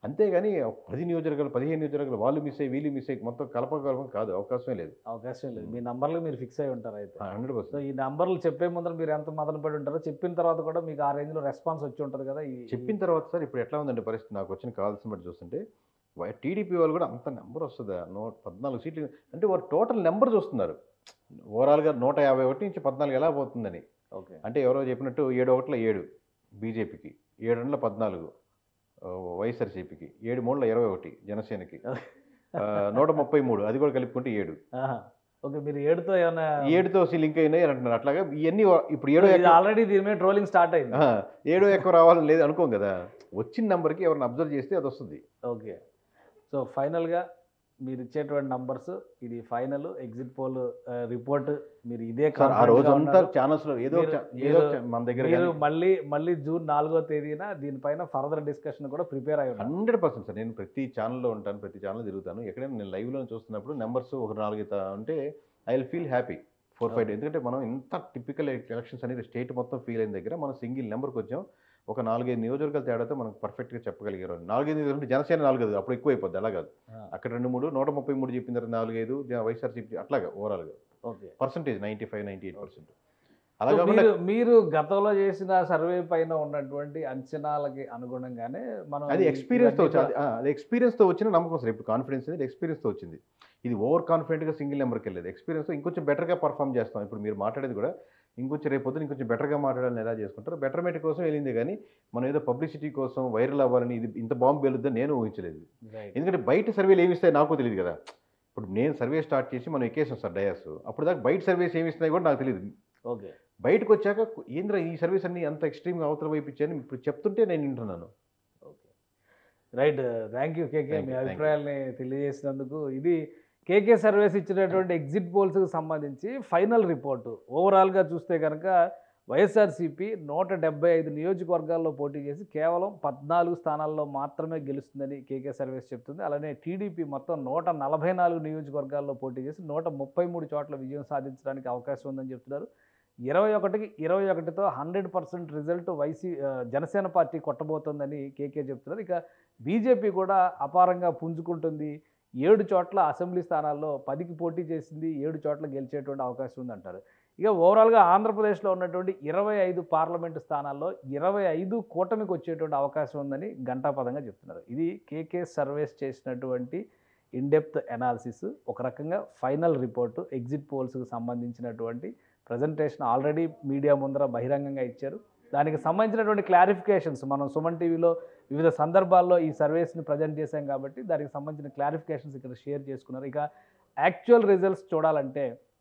అంతేగాని పది నియోజకవర్గాలు పదిహేను నియోజకవర్గాలు వాళ్ళు మిస్ అయ్యి వీళ్ళు మిస్ అయ్యి మొత్తం కలపకలపం కాదు అవకాశమే లేదు అవకాశం లేదు మీ నంబర్లు మీరు ఫిక్స్ అయి ఉంటారు అయితే హండ్రెడ్ సో పర్సెంట్ ఈ నంబర్లు చెప్పే ముందర మీరు ఎంత మదన పడి ఉంటారో చెప్పిన తర్వాత కూడా మీకు ఆ రేంజ్లో రెస్పాన్స్ వచ్చి ఉంటుంది కదా ఈ చెప్పిన తర్వాత సార్ ఇప్పుడు ఎట్లా ఉందండి పరిస్థితి నాకు వచ్చిన కావాల్సిన బట్టి చూస్తుంటే టీడీపీ వాళ్ళు కూడా అంత నెంబర్ వస్తుందా నూట పద్నాలుగు సీట్లు అంటే వారు టోటల్ నెంబర్ చూస్తున్నారు ఓవరాల్గా నూట యాభై ఒకటి నుంచి పద్నాలుగు ఎలా పోతుందని ఓకే అంటే ఎవరో చెప్పినట్టు ఏడు ఒకటిలో ఏడు బీజేపీకి ఏడు రెండులో పద్నాలుగు ఆ, వైఎస్ఆర్సీపీకి ఏడు మూడులో ఇరవై ఒకటి జనసేనకి ఆ, నూట ముప్పై మూడు అది కూడా కలుపుకుంటే ఏడు ఆహా. ఓకే మీరు ఏడుతో ఏమైనా ఈ ఏడుతో లింక్ అయినాయి అని అంటున్నారు అట్లాగా ఇవన్నీ ఇప్పుడు ఏడో ఇది ఎక్కువ- ఆల్రెడీ దీని మీద ట్రోలింగ్ స్టార్ట్ అయింది ఆ, ఏడో ఎక్కువ రావాలని లేదు అనుకోం కదా వచ్చిన నెంబర్కి ఎవరిని అబ్జర్వ్ చేస్తే అది వస్తుంది ఓకే సో ఫైనల్గా మీరు ఇచ్చేటువంటి నంబర్స్ ఇది ఫైనల్ ఎగ్జిట్ పోల్ రిపోర్ట్ మీరు ఇదే సార్ ఆ confident గా రోజు అంతా ఉన్నారు. ఛానల్స్ లో ఏదో ఒక మీరు- ఛా- ఏదో ఒక మీరు- ఛా- మన దగ్గర మీరు మళ్ళీ మళ్ళీ జూన్ నాలుగో తేదీన దీనిపైన ఫర్దర్ డిస్కషన్ కూడా ప్రిపేర్ అయి ఉన్నారు హండ్రెడ్ పర్సెంట్ సార్ నేను ప్రతి ఛానల్లో ఉంటాను ప్రతి ఛానల్ తిరుగుతాను ఎక్కడైనా నేను లైవ్లో చూస్తున్నప్పుడు నెంబర్స్ ఒక నాలుగు ఉంటే I will feel happy four five ఎందుకంటే మనం ఇంత టిపికల్ ఎలక్షన్స్ అనేది స్టేట్ మొత్తం ఫీల్ అయిన దగ్గర మనం సింగిల్ నెంబర్కి వచ్చాం ఒక నాలుగైదు నియోజకవర్గాల తేడాతో మనం పర్ఫెక్ట్గా చెప్పగలిగారు నాలుగైదు నియోజకవర్గాలు జనసేన నాలుగైదు అప్పుడు ఎక్కువ అయిపోద్ది అలా కాదు ఆ, అక్కడ రెండు మూడు నూట ముప్పై మూడు చెప్పిన తర్వాత నాలుగైదు జ- వైఎస్ఆర్సీపీ అట్లాగా ఓవరాల్గా okay percentage ninety five ninety eight percent so అలా కాకుండా మీరు మీరు గతంలో చేసిన సర్వే పైన ఉన్నటువంటి అంచనాలకి అనుగుణంగానే మనం అది ఈ- ఎక్స్పీరియన్స్తో ఇవన్నీ వచ్చింది అది- ఆ, అది ఎక్స్పీరియన్స్తో వచ్చిన నమ్మకం సార్ ఇప్పుడు కాన్ఫిడెన్స్ అనేది ఎక్స్పీరియన్స్తో వచ్చింది ఇది ఓవర్ కాన్ఫిడెంట్గా సింగిల్ నెంబర్కి వెళ్ళలేదు ఎక్స్పీరియన్స్ ఇంకొంచెం బెటర్గా పర్ఫామ్ చేస్తాం ఇప్పుడు మీరు మాట్లాడేది కూడా ఇంకొంచెం రేపు పొద్దున ఇంకొంచెం బెటర్గా మాట్లాడాలని ఎలా చేసుకుంటారు బెటర్మెంట్ కోసం వెళ్ళింది కానీ మనం ఏదో పబ్లిసిటీ కోసం వైరల్ అవ్వాలని ఇది ఇంత బాంబు వెలుద్దని నేను ఊహించలేదు Right. ఎందుకంటే బయట సర్వేలు ఏమి ఇస్తాయి నాకు తెలియదు కదా ఇప్పుడు నేను సర్వే స్టార్ట్ చేసి మనం ఎక్కేసాం సార్ డయాస్ అప్పుడు దాకా బయట సర్వేస్ ఏమి ఇస్తున్నాయి కూడా నాకు తెలియదు ఓకే బయటకు వచ్చాక ఏంద్ర ఈ సర్వీస్ అన్ని అంత ఎక్స్ట్రీమ్గా అవతల వైపు ఇచ్చాయని ఇప్పుడు చెప్తుంటే నేను వింటున్నాను okay right thank you KK Thank మీ you, thank you. అభిప్రాయాల్ని తెలియజేసినందుకు ఇది కేకే సర్వీస్ ఇచ్చినటువంటి ఎగ్జిట్ పోల్స్కి సంబంధించి ఫైనల్ రిపోర్టు ఓవరాల్గా చూస్తే కనుక వైఎస్ఆర్సీపీ నూట డెబ్బై ఐదు నియోజకవర్గాల్లో పోటీ చేసి కేవలం పద్నాలుగు స్థానాల్లో మాత్రమే గెలుస్తుందని కేకే సర్వీస్ చెప్తుంది అలానే టీడీపీ మొత్తం నూట నలభై నాలుగు నియోజకవర్గాల్లో పోటీ చేసి నూట ముప్పై మూడు చోట్ల విజయం సాధించడానికి అవకాశం ఉందని చెప్తున్నారు ఇరవై ఒకటికి ఇరవై ఒకటితో హండ్రెడ్ పర్సెంట్ రిజల్ట్ వైసీ ఆ, జనసేన పార్టీ కొట్టబోతోందని కేకే చెప్తున్నారు ఇక బీజేపీ కూడా అపారంగా పుంజుకుంటుంది ఏడు చోట్ల అసెంబ్లీ స్థానాల్లో పదికి పోటీ చేసింది ఏడు చోట్ల గెలిచేటువంటి అవకాశం ఉందంటారు ఇక ఓవరాల్గా ఆంధ్రప్రదేశ్లో ఉన్నటువంటి ఇరవై ఐదు పార్లమెంటు స్థానాల్లో ఇరవై ఐదు కూటమికి వచ్చేటువంటి అవకాశం ఉందని ఘంటాపదంగా చెప్తున్నారు ఇది కేకే సర్వేస్ చేసినటువంటి ఇన్డెప్త్ అనాలిసిస్ ఒక రకంగా ఫైనల్ రిపోర్టు ఎగ్జిట్ పోల్స్కి సంబంధించినటువంటి ప్రజెంటేషన్ ఆల్రెడీ మీడియా ముందర బహిరంగంగా ఇచ్చారు దానికి సంబంధించినటువంటి క్లారిఫికేషన్స్ మనం సుమన్ టీవీలో వివిధ సందర్భాల్లో ఈ సర్వేస్ని ప్రజెంట్ చేశాం కాబట్టి దానికి సంబంధించిన క్లారిఫికేషన్స్ ఇక్కడ షేర్ చేసుకున్నారు ఇక యాక్చువల్ రిజల్ట్స్ చూడాలంటే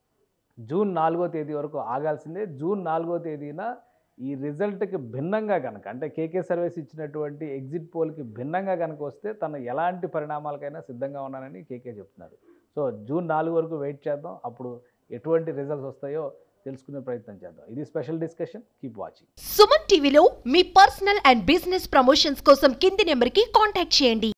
జూన్ నాలుగో తేదీ వరకు ఆగాల్సిందే జూన్ నాలుగో తేదీన ఈ రిజల్ట్కి భిన్నంగా కనుక అంటే కేకే సర్వీస్ ఇచ్చినటువంటి ఎగ్జిట్ పోల్కి భిన్నంగా కనుక వస్తే తను ఎలాంటి పరిణామాలకైనా సిద్ధంగా ఉన్నానని కేకే చెప్తున్నారు సో జూన్ నాలుగు వరకు వెయిట్ చేద్దాం అప్పుడు ఎటువంటి రిజల్ట్స్ వస్తాయో తెలుసుకునే ప్రయత్నం చేద్దాం ఇది special discussion keep watching Suman టీవీలో మీ పర్సనల్ అండ్ బిజినెస్ ప్రమోషన్స్ కోసం కింది నెంబర్కి కాంటాక్ట్ చేయండి